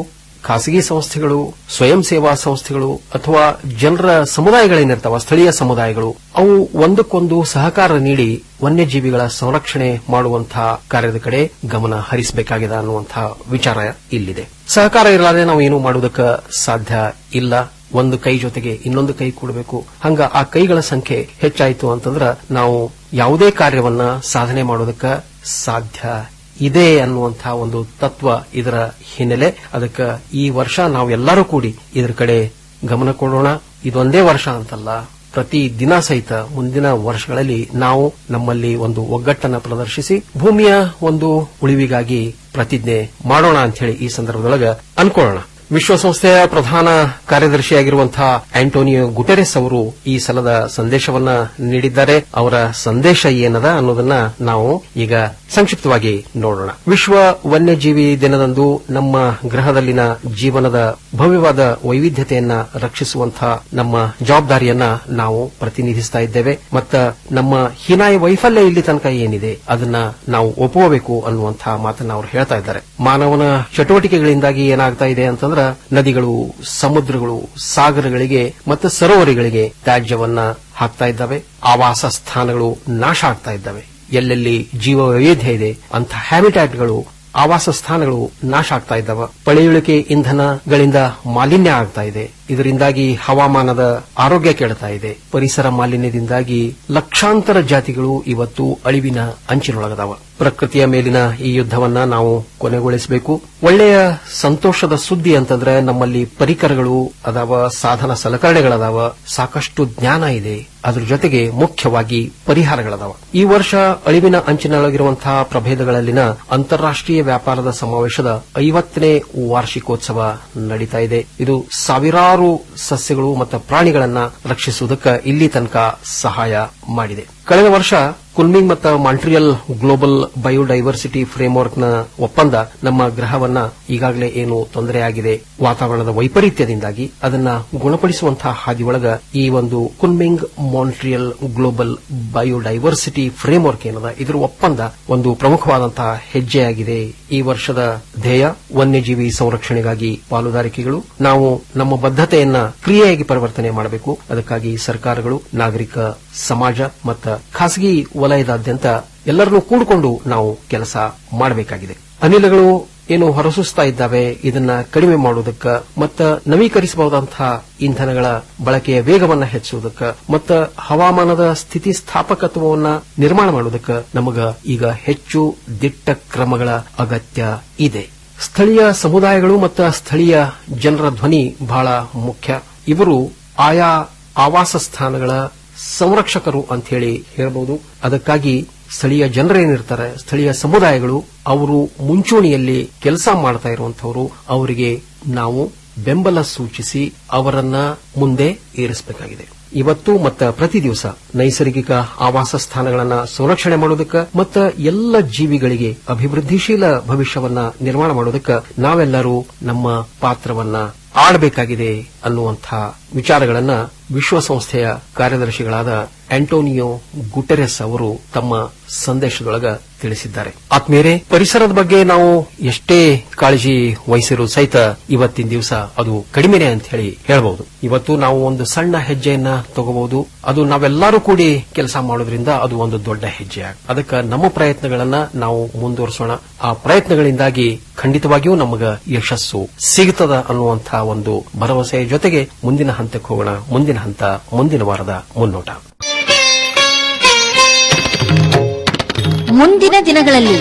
ಖಾಸಗಿ ಸಂಸ್ಥೆಗಳು ಸ್ವಯಂ ಸೇವಾ ಸಂಸ್ಥೆಗಳು ಅಥವಾ ಜನರ ಸಮುದಾಯಗಳೇನಿರ್ತಾವ ಸ್ಥಳೀಯ ಸಮುದಾಯಗಳು ಅವು ಒಂದಕ್ಕೊಂದು ಸಹಕಾರ ನೀಡಿ ವನ್ಯಜೀವಿಗಳ ಸಂರಕ್ಷಣೆ ಮಾಡುವಂತಹ ಕಾರ್ಯದ ಕಡೆ ಗಮನ ಹರಿಸಬೇಕಾಗಿದೆ ಅನ್ನುವಂತಹ ವಿಚಾರ ಇಲ್ಲಿದೆ ಸಹಕಾರ ಇರಲಾರೆ ನಾವು ಏನು ಮಾಡುವುದಕ್ಕೆ ಸಾಧ್ಯ ಇಲ್ಲ ಒಂದು ಕೈ ಜೊತೆಗೆ ಇನ್ನೊಂದು ಕೈ ಕೂಡಬೇಕು ಹಂಗ ಆ ಕೈಗಳ ಸಂಖ್ಯೆ ಹೆಚ್ಚಾಯಿತು ಅಂತಂದ್ರ ನಾವು ಯಾವುದೇ ಕಾರ್ಯವನ್ನ ಸಾಧನೆ ಮಾಡೋದಕ್ಕೆ ಸಾಧ್ಯ ಇದೆ ಅನ್ನುವಂತಹ ಒಂದು ತತ್ವ ಇದರ ಹಿನ್ನೆಲೆ ಅದಕ್ಕೆ ಈ ವರ್ಷ ನಾವೆಲ್ಲರೂ ಕೂಡಿ ಇದರ ಕಡೆ ಗಮನ ಕೊಡೋಣ ಇದೊಂದೇ ವರ್ಷ ಅಂತಲ್ಲ ಪ್ರತಿ ದಿನ ಸಹಿತ ಮುಂದಿನ ವರ್ಷಗಳಲ್ಲಿ ನಾವು ನಮ್ಮಲ್ಲಿ ಒಂದು ಒಗ್ಗಟ್ಟನ್ನು ಪ್ರದರ್ಶಿಸಿ ಭೂಮಿಯ ಒಂದು ಉಳಿವಿಗಾಗಿ ಪ್ರತಿಜ್ಞೆ ಮಾಡೋಣ ಅಂತ ಹೇಳಿ ಈ ಸಂದರ್ಭದೊಳಗ ಅನ್ಕೊಳ್ಳೋಣ ವಿಶ್ವಸಂಸ್ಥೆಯ ಪ್ರಧಾನ ಕಾರ್ಯದರ್ಶಿಯಾಗಿರುವಂತಹ ಆಂಟೋನಿಯೋ ಗುಟೆರೆಸ್ ಅವರು ಈ ಸಲದ ಸಂದೇಶವನ್ನ ನೀಡಿದ್ದಾರೆ ಅವರ ಸಂದೇಶ ಏನದ ಅನ್ನೋದನ್ನ ನಾವು ಈಗ ಸಂಕ್ಷಿಪ್ತವಾಗಿ ನೋಡೋಣ ವಿಶ್ವ ವನ್ಯಜೀವಿ ದಿನದಂದು ನಮ್ಮ ಗ್ರಹದಲ್ಲಿನ ಜೀವನದ ಭವ್ಯವಾದ ವೈವಿಧ್ಯತೆಯನ್ನ ರಕ್ಷಿಸುವಂತಹ ನಮ್ಮ ಜವಾಬ್ದಾರಿಯನ್ನ ನಾವು ಪ್ರತಿನಿಧಿಸ್ತಾ ಇದ್ದೇವೆ ಮತ್ತು ನಮ್ಮ ಹೀನಾಯ ವೈಫಲ್ಯ ಇಲ್ಲಿ ತನಕ ಏನಿದೆ ಅದನ್ನ ನಾವು ಒಪ್ಪುವಬೇಕು ಅನ್ನುವಂತಹ ಮಾತನ್ನ ಅವರು ಹೇಳ್ತಾ ಇದ್ದಾರೆ ಮಾನವನ ಚಟುವಟಿಕೆಗಳಿಂದಾಗಿ ಏನಾಗ್ತಾ ಇದೆ ಅಂತಂದ್ರ ನದಿಗಳು ಸಮುದ್ರಗಳು ಸಾಗರಗಳಿಗೆ ಮತ್ತು ಸರೋವರಿಗಳಿಗೆ ತ್ಯಾಜ್ಯವನ್ನ ಹಾಕ್ತಾ ಇದ್ದಾವೆ ಆವಾಸ ಸ್ಥಾನಗಳು ನಾಶ ಆಗ್ತಾ ಇದ್ದಾವೆ ಎಲ್ಲೆಲ್ಲಿ ಜೀವ ವೈವಿಧ್ಯ ಇದೆ ಅಂತ ಹ್ಯಾಬಿಟ್ಯಾಟ್ಗಳು ಆವಾಸ ಸ್ಥಾನಗಳು ನಾಶ ಆಗ್ತಾ ಇದ್ದಾವೆ ಪಳೆಯುಳಿಕೆ ಇಂಧನಗಳಿಂದ ಮಾಲಿನ್ಯ ಆಗ್ತಾ ಇದೆ ಇದರಿಂದಾಗಿ ಹವಾಮಾನದ ಆರೋಗ್ಯ ಕೆಡ್ತಾ ಇದೆ ಪರಿಸರ ಮಾಲಿನ್ಯದಿಂದಾಗಿ ಲಕ್ಷಾಂತರ ಜಾತಿಗಳು ಇವತ್ತು ಅಳಿವಿನ ಅಂಚಿನೊಳಗದಾವ ಪ್ರಕೃತಿಯ ಮೇಲಿನ ಈ ಯುದ್ದವನ್ನ ನಾವು ಕೊನೆಗೊಳಿಸಬೇಕು ಒಳ್ಳೆಯ ಸಂತೋಷದ ಸುದ್ದಿ ಅಂತಂದ್ರೆ ನಮ್ಮಲ್ಲಿ ಪರಿಕರಗಳು ಅದಾವ ಸಾಧನ ಸಲಕರಣೆಗಳದಾವ ಸಾಕಷ್ಟು ಜ್ಞಾನ ಇದೆ ಅದ್ರ ಜೊತೆಗೆ ಮುಖ್ಯವಾಗಿ ಪರಿಹಾರಗಳದಾವ ಈ ವರ್ಷ ಅಳಿವಿನ ಅಂಚಿನೊಳಗಿರುವಂತಹ ಪ್ರಭೇದಗಳಲ್ಲಿನ ಅಂತಾರಾಷ್ಟೀಯ ವ್ಯಾಪಾರದ ಸಮಾವೇಶದ ಐವತ್ತನೇ ವಾರ್ಷಿಕೋತ್ಸವ ನಡೀತಾ ಇದೆ ಇದು ಸಾವಿರಾರು ಸಸ್ಯಗಳು ಮತ್ತು ಪ್ರಾಣಿಗಳನ್ನ ರಕ್ಷಿಸುವುದಕ್ಕೆ ಇಲ್ಲಿ ತನಕ ಸಹಾಯ ಮಾಡಿದೆ ಕಳೆದ ವರ್ಷ ಕುಲ್ಮಿಂಗ್ ಮತ್ತು ಮಾಂಟ್ರಿಯಲ್ ಗ್ಲೋಬಲ್ ಬಯೋಡೈವರ್ಸಿಟಿ ಫ್ರೇಮ್ವರ್ಕ್ ನ ಒಪ್ಪಂದ ನಮ್ಮ ಗ್ರಹವನ್ನ ಈಗಾಗಲೇ ಏನು ತೊಂದರೆಯಾಗಿದೆ ವಾತಾವರಣದ ವೈಪರೀತ್ಯದಿಂದಾಗಿ ಅದನ್ನ ಗುಣಪಡಿಸುವಂತಹ ಹಾದಿಯೊಳಗ ಈ ಒಂದು Kunming Montreal global biodiversity framework ಏನದ ಇದರ ಒಪ್ಪಂದ ಒಂದು ಪ್ರಮುಖವಾದಂತಹ ಹೆಜ್ಜೆಯಾಗಿದೆ ಈ ವರ್ಷದ ಧ್ಯೇಯ ವನ್ಯಜೀವಿ ಸಂರಕ್ಷಣೆಗಾಗಿ ಪಾಲುದಾರಿಕೆಗಳು ನಾವು ನಮ್ಮ ಬದ್ಧತೆಯನ್ನ ಕ್ರಿಯೆಯಾಗಿ ಪರಿವರ್ತನೆ ಮಾಡಬೇಕು ಅದಕ್ಕಾಗಿ ಸರ್ಕಾರಗಳು ನಾಗರಿಕ ಸಮಾಜ ಮತ್ತು ಖಾಸಗಿ ವಲಯದಾದ್ಯಂತ ಎಲ್ಲರನ್ನೂ ಕೂಡಿಕೊಂಡು ನಾವು ಕೆಲಸ ಮಾಡಬೇಕಾಗಿದೆ ಅನಿಲಗಳು ಏನು ಹೊರಸೂಸ್ತಾ ಇದ್ದಾವೆ ಇದನ್ನ ಕಡಿಮೆ ಮಾಡುವುದಕ್ಕ ಮತ್ತು ನವೀಕರಿಸಬಹುದಂತಹ ಇಂಧನಗಳ ಬಳಕೆಯ ವೇಗವನ್ನು ಹೆಚ್ಚಿಸುವುದಕ್ಕ ಮತ್ತು ಹವಾಮಾನದ ಸ್ಥಿತಿಸ್ಥಾಪಕತ್ವವನ್ನ ನಿರ್ಮಾಣ ಮಾಡುವುದಕ್ಕ ನಮಗ ಈಗ ಹೆಚ್ಚು ದಿಟ್ಟ ಕ್ರಮಗಳ ಅಗತ್ಯ ಇದೆ ಸ್ಥಳೀಯ ಸಮುದಾಯಗಳು ಮತ್ತು ಸ್ಥಳೀಯ ಜನರ ಧ್ವನಿ ಬಹಳ ಮುಖ್ಯ ಇವರು ಆಯಾ ಆವಾಸ ಸ್ಥಾನಗಳ ಸಂರಕ್ಷಕರು ಅಂತ ಹೇಳಿ ಹೇಳಬಹುದು ಅದಕ್ಕಾಗಿ ಸ್ಥಳೀಯ ಜನರೇನಿರ್ತಾರೆ ಸ್ಥಳೀಯ ಸಮುದಾಯಗಳು ಅವರು ಮುಂಚೂಣಿಯಲ್ಲಿ ಕೆಲಸ ಮಾಡ್ತಾ ಇರುವಂತವರು ಅವರಿಗೆ ನಾವು ಬೆಂಬಲ ಸೂಚಿಸಿ ಅವರನ್ನ ಮುಂದೆ ಏರಿಸಬೇಕಾಗಿದೆ ಇವತ್ತು ಮತ್ತು ಪ್ರತಿ ದಿವಸ ನೈಸರ್ಗಿಕ ಆವಾಸ ಸ್ಥಾನಗಳನ್ನ ಸಂರಕ್ಷಣೆ ಮಾಡೋದಕ್ಕೆ ಮತ್ತು ಎಲ್ಲ ಜೀವಿಗಳಿಗೆ ಅಭಿವೃದ್ಧಿಶೀಲ ಭವಿಷ್ಯವನ್ನ ನಿರ್ಮಾಣ ಮಾಡೋದಕ್ಕೆ ನಾವೆಲ್ಲರೂ ನಮ್ಮ ಪಾತ್ರವನ್ನ ಆಡಬೇಕಾಗಿದೆ ಅನ್ನುವಂಥ ವಿಚಾರಗಳನ್ನ ವಿಶ್ವಸಂಸ್ಥೆಯ ಕಾರ್ಯದರ್ಶಿಗಳಾದ ಆಂಟೋನಿಯೋ ಗುಟೆರೆಸ್ ಅವರು ತಮ್ಮ ಸಂದೇಶದೊಳಗ ತಿಳಿಸಿದ್ದಾರೆ ಆತ್ಮೀಯರೇ ಪರಿಸರದ ಬಗ್ಗೆ ನಾವು ಎಷ್ಟೇ ಕಾಳಜಿ ವಹಿಸಿರೂ ಸಹಿತ ಇವತ್ತಿನ ದಿವಸ ಅದು ಕಡಿಮೆನೆ ಅಂತ ಹೇಳಿ ಹೇಳಬಹುದು ಇವತ್ತು ನಾವು ಒಂದು ಸಣ್ಣ ಹೆಜ್ಜೆಯನ್ನ ತಗೋಬಹುದು ಅದು ನಾವೆಲ್ಲರೂ ಕೂಡಿ ಕೆಲಸ ಮಾಡೋದ್ರಿಂದ ಅದು ಒಂದು ದೊಡ್ಡ ಹೆಜ್ಜೆ ಅದಕ್ಕೆ ನಮ್ಮ ಪ್ರಯತ್ನಗಳನ್ನ ನಾವು ಮುಂದುವರಿಸೋಣ ಆ ಪ್ರಯತ್ನಗಳಿಂದಾಗಿ ಖಂಡಿತವಾಗಿಯೂ ನಮಗ ಯಶಸ್ಸು ಸಿಗುತ್ತದ ಅನ್ನುವಂತಹ ಒಂದು ಭರವಸೆಯ ಜೊತೆಗೆ ಮುಂದಿನ ಹಂತಕ್ಕೆ ಹೋಗೋಣ ಮುಂದಿನ ಹಂತ ಮುಂದಿನ ವಾರದ ಮುನ್ನೋಟ ಮುಂದಿನ ದಿನಗಳಲ್ಲಿ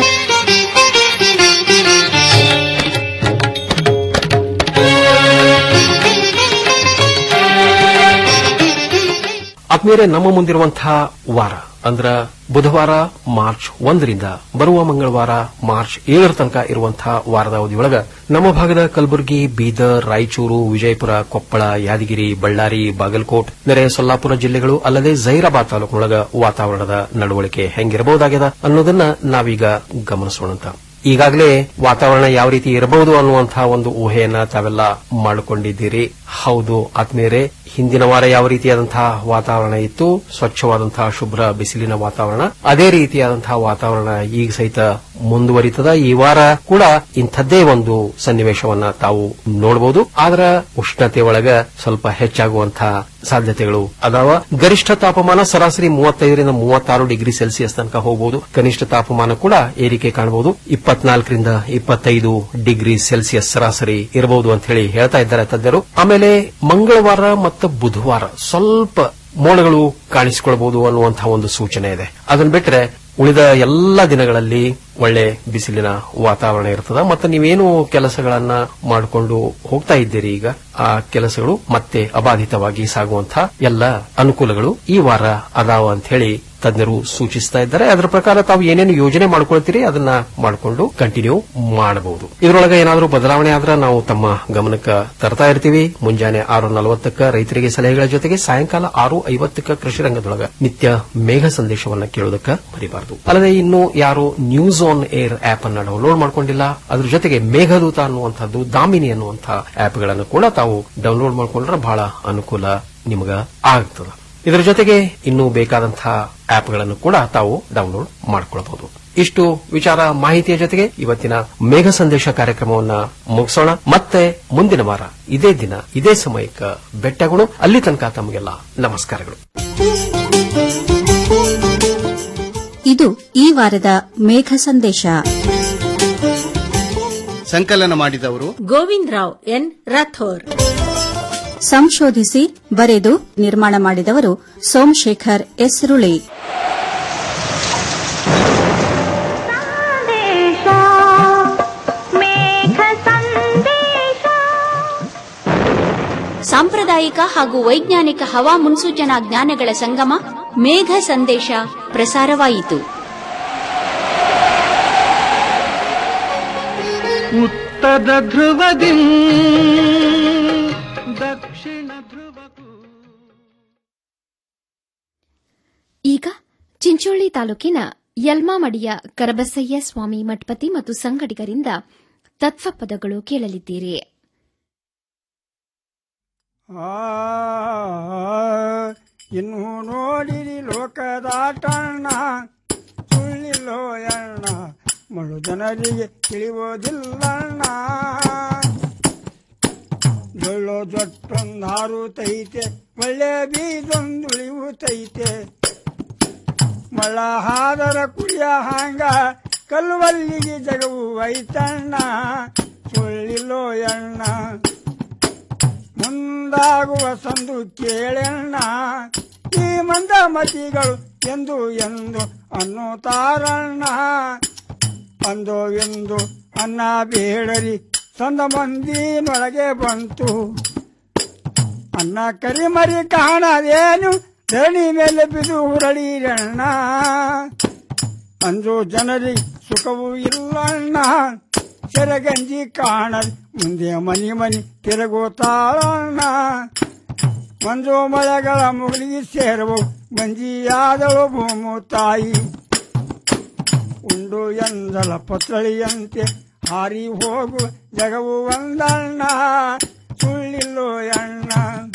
ಆತ್ಮೀಯರೇ ನಮ್ಮ ಮುಂದಿರುವಂತಹ ವಾರ ಅಂದ್ರ ಬುಧವಾರ ಮಾರ್ಚ್ ಒಂದರಿಂದ ಬರುವ ಮಂಗಳವಾರ ಮಾರ್ಚ್ ಏಳರ ತನಕ ಇರುವಂತಹ ವಾರದ ಅವಧಿಯೊಳಗ ನಮ್ಮ ಭಾಗದ ಕಲಬುರಗಿ ಬೀದರ್ ರಾಯಚೂರು ವಿಜಯಪುರ ಕೊಪ್ಪಳ ಯಾದಗಿರಿ ಬಳ್ಳಾರಿ ಬಾಗಲಕೋಟ್ ನೆರೆ ಸೊಲ್ಲಾಪುರ ಜಿಲ್ಲೆಗಳು ಅಲ್ಲದೆ ಜೈರಾಬಾದ್ ತಾಲೂಕಿನೊಳಗ ವಾತಾವರಣದ ನಡವಳಿಕೆ ಹೆಂಗಿರಬಹುದಾಗಿದೆ ಅನ್ನೋದನ್ನ ನಾವೀಗ ಗಮನಿಸೋಣಂತ ಈಗಾಗಲೇ ವಾತಾವರಣ ಯಾವ ರೀತಿ ಇರಬಹುದು ಅನ್ನುವಂತಹ ಒಂದು ಊಹೆಯನ್ನ ತಾವೆಲ್ಲ ಮಾಡಿಕೊಂಡಿದ್ದೀರಿ ಹೌದು ಆತ್ಮೀಯರೇ ಹಿಂದಿನ ವಾರ ಯಾವ ರೀತಿಯಾದಂತಹ ವಾತಾವರಣ ಇತ್ತು ಸ್ವಚ್ಛವಾದಂತಹ ಶುಭ್ರ ಬಿಸಿಲಿನ ವಾತಾವರಣ ಅದೇ ರೀತಿಯಾದಂತಹ ವಾತಾವರಣ ಈಗ ಸಹಿತ ಮುಂದುವರಿತದ ಈ ವಾರ ಕೂಡ ಇಂಥದ್ದೇ ಒಂದು ಸನ್ನಿವೇಶವನ್ನ ತಾವು ನೋಡಬಹುದು ಆದ್ರ ಉಷ್ಣತೆ ಒಳಗ ಸ್ವಲ್ಪ ಹೆಚ್ಚಾಗುವಂತಹ ಸಾಧ್ಯತೆಗಳು ಅದಾವ ಗರಿಷ್ಠ ತಾಪಮಾನ ಸರಾಸರಿ ಮೂವತ್ತೈದರಿಂದ ಮೂವತ್ತಾರು ಡಿಗ್ರಿ ಸೆಲ್ಸಿಯಸ್ ತನಕ ಹೋಗಬಹುದು ಕನಿಷ್ಠ ತಾಪಮಾನ ಕೂಡ ಏರಿಕೆ ಕಾಣಬಹುದು ಇಪ್ಪತ್ನಾಲ್ಕರಿಂದ ಇಪ್ಪತ್ತೈದು ಡಿಗ್ರಿ ಸೆಲ್ಸಿಯಸ್ ಸರಾಸರಿ ಇರಬಹುದು ಅಂತ ಹೇಳಿ ಹೇಳ್ತಾ ಇದ್ದಾರೆ ತಜ್ಞರು ಆಮೇಲೆ ಮಂಗಳವಾರ ಮತ್ತು ಬುಧವಾರ ಸ್ವಲ್ಪ ಮೋಡಗಳು ಕಾಣಿಸಿಕೊಳ್ಬಹುದು ಅನ್ನುವಂತಹ ಒಂದು ಸೂಚನೆ ಇದೆ ಅದನ್ನ ಬಿಟ್ರೆ ಉಳಿದ ಎಲ್ಲ ದಿನಗಳಲ್ಲಿ ಒಳ್ಳೆ ಬಿಸಿಲಿನ ವಾತಾವರಣ ಇರ್ತದ ಮತ್ತೆ ನೀವೇನು ಕೆಲಸಗಳನ್ನ ಮಾಡಿಕೊಂಡು ಹೋಗ್ತಾ ಇದ್ದೀರಿ ಈಗ ಆ ಕೆಲಸಗಳು ಮತ್ತೆ ಅಬಾಧಿತವಾಗಿ ಸಾಗುವಂತಹ ಎಲ್ಲ ಅನುಕೂಲಗಳು ಈ ವಾರ ಅದಾವ ಅಂತ ಹೇಳಿ ತಜ್ಞರು ಸೂಚಿಸ್ತಾ ಇದ್ದಾರೆ ಅದರ ಪ್ರಕಾರ ತಾವು ಏನೇನು ಯೋಜನೆ ಮಾಡ್ಕೊಳ್ತೀರಿ ಅದನ್ನ ಮಾಡಿಕೊಂಡು ಕಂಟಿನ್ಯೂ ಮಾಡಬಹುದು ಇದರೊಳಗೆ ಏನಾದರೂ ಬದಲಾವಣೆ ಆದ್ರೆ ನಾವು ತಮ್ಮ ಗಮನಕ್ಕೆ ತರ್ತಾ ಇರ್ತೀವಿ ಮುಂಜಾನೆ ಆರು ನಲವತ್ತಕ್ಕ ರೈತರಿಗೆ ಸಲಹೆಗಳ ಜೊತೆಗೆ ಸಾಯಂಕಾಲ ಆರು ಐವತ್ತಕ್ಕ ಕೃಷಿ ರಂಗದೊಳಗ ನಿತ್ಯ ಮೇಘ ಸಂದೇಶವನ್ನ ಕೇಳೋದಕ್ಕೆ ಮರಿಬಾರದು ಅಲ್ಲದೆ ಇನ್ನು ಯಾರು ನ್ಯೂಸ್ ಆನ್ ಏರ್ ಆಪ್ ಅನ್ನ ಡೌನ್ಲೋಡ್ ಮಾಡ್ಕೊಂಡಿಲ್ಲ ಅದ್ರ ಜೊತೆಗೆ ಮೇಘದೂತ ಅನ್ನುವಂಥದ್ದು ದಾಮಿನಿ ಅನ್ನುವಂತಹ ಆಪ್ಗಳನ್ನು ಕೂಡ ತಾವು ಡೌನ್ಲೋಡ್ ಮಾಡ್ಕೊಂಡ್ರೆ ಬಹಳ ಅನುಕೂಲ ನಿಮಗ ಆಗ್ತದ ಇದರ ಜೊತೆಗೆ ಇನ್ನೂ ಬೇಕಾದಂತಹ ಆಪ್ಗಳನ್ನು ಕೂಡ ತಾವು ಡೌನ್ಲೋಡ್ ಮಾಡಿಕೊಳ್ಳಬಹುದು ಇಷ್ಟು ವಿಚಾರ ಮಾಹಿತಿಯ ಜೊತೆಗೆ ಇವತ್ತಿನ ಮೇಘ ಸಂದೇಶ ಕಾರ್ಯಕ್ರಮವನ್ನ ಮುಗಿಸೋಣ ಮತ್ತೆ ಮುಂದಿನ ವಾರ ಇದೇ ದಿನ ಇದೇ ಸಮಯಕ್ಕೆ ಬೆಟ್ಟಗಳು ಅಲ್ಲಿ ತನಕ ತಮಗೆಲ್ಲ ನಮಸ್ಕಾರಗಳು ಇದು ಈ ವಾರದ ಮೇಘ ಸಂದೇಶ ಸಂಕಲನ ಮಾಡಿದವರು ಗೋವಿಂದ್ ರಾವ್ ಎನ್ ರಾಥೋರ್ ಸಂಶೋಧಿಸಿ ಬರೆದು ನಿರ್ಮಾಣ ಮಾಡಿದವರು ಸೋಮಶೇಖರ್ ಎಸ್ರುಳಿ ಸಾಂಪ್ರದಾಯಿಕ ಹಾಗೂ ವೈಜ್ಞಾನಿಕ ಹವಾ ಮುನ್ಸೂಚನಾ ಜ್ಞಾನಗಳ ಸಂಗಮ ಮೇಘ ಸಂದೇಶ ಪ್ರಸಾರವಾಯಿತು ಉತ್ತರ ಧ್ರುವದಿ ದಕ್ಷಿಣ ಧ್ರುವಕ್ಕೂ ಈಗ ಚಿಂಚೋಳಿ ತಾಲೂಕಿನ ಯಲ್ಮಾಮಡಿಯ ಕರಬಸಯ್ಯ ಸ್ವಾಮಿ ಮಠಪತಿ ಮತ್ತು ಸಂಗಡಿಗರಿಂದ ತತ್ವಪದಗಳು ಕೇಳಲಿದ್ದೀರಿ ಆ ಇನ್ನು ನೋಡಿರಿ ಲೋಕದಾಟಣ್ಣ ಸುಳ್ಳಿಲ್ಲೋ ಅಣ್ಣ ಮಳು ಜನರಿಗೆ ತಿಳಿಯೋದಿಲ್ಲಣ್ಣ ಜೊಳ್ಳೋ ಜೊಟ್ಟೊಂದು ಹಾರುತ್ತೈತೆ ಒಳ್ಳೆ ಬೀದೊಂದು ಉಳಿಯುತ್ತೈತೆ ಮಳ ಹಾದರ ಕುಡಿಯ ಹಾಂಗ ಕಲ್ಲುವಲ್ಲಿಗೆ ಜಗವು ಐತಣ್ಣ ಸುಳ್ಳಿಲ್ಲೋ ಅಣ್ಣ ಮುಂದಾಗುವ ಸಂದು ಕೇಳಣ್ಣ ಈ ಮಂದಮತಿಗಳು ಎಂದು ಎಂದು ಅನ್ನುತ್ತಾರಣ್ಣ ಅಂದು ಎಂದು ಅನ್ನ ಬೇಡರಿ ಸಂದ ಮಂದಿನೊಳಗೆ ಬಂತು ಅನ್ನ ಕರಿಮರಿ ಕಾಣದೇನು ಧರಣಿ ಮೇಲೆ ಬಿದು ಹುರಳಿರಣ್ಣ ಅಂದು ಜನರಿ ಸುಖವೂ ಇಲ್ಲಣ್ಣ ಸೆರಗಂಜಿ ಕಾಣದ್ ಮುಂದೆ ಮನಿ ಮನಿ ತಿರುಗುತ್ತಾಳಣ್ಣ ಮಂಜು ಮಳೆಗಳ ಮುಗಿಲಿಗೆ ಸೇರುವು ಮಂಜಿಯಾದಳು ಭೂಮು ತಾಯಿ ಉಂಡು ಎಂದಲ ಪತ್ರಳಿಯಂತೆ ಹಾರಿ ಹೋಗು ಜಗವು ಒಂದಣ್ಣ ಸುಳ್ಳಿಲ್ಲೋ ಅಣ್ಣ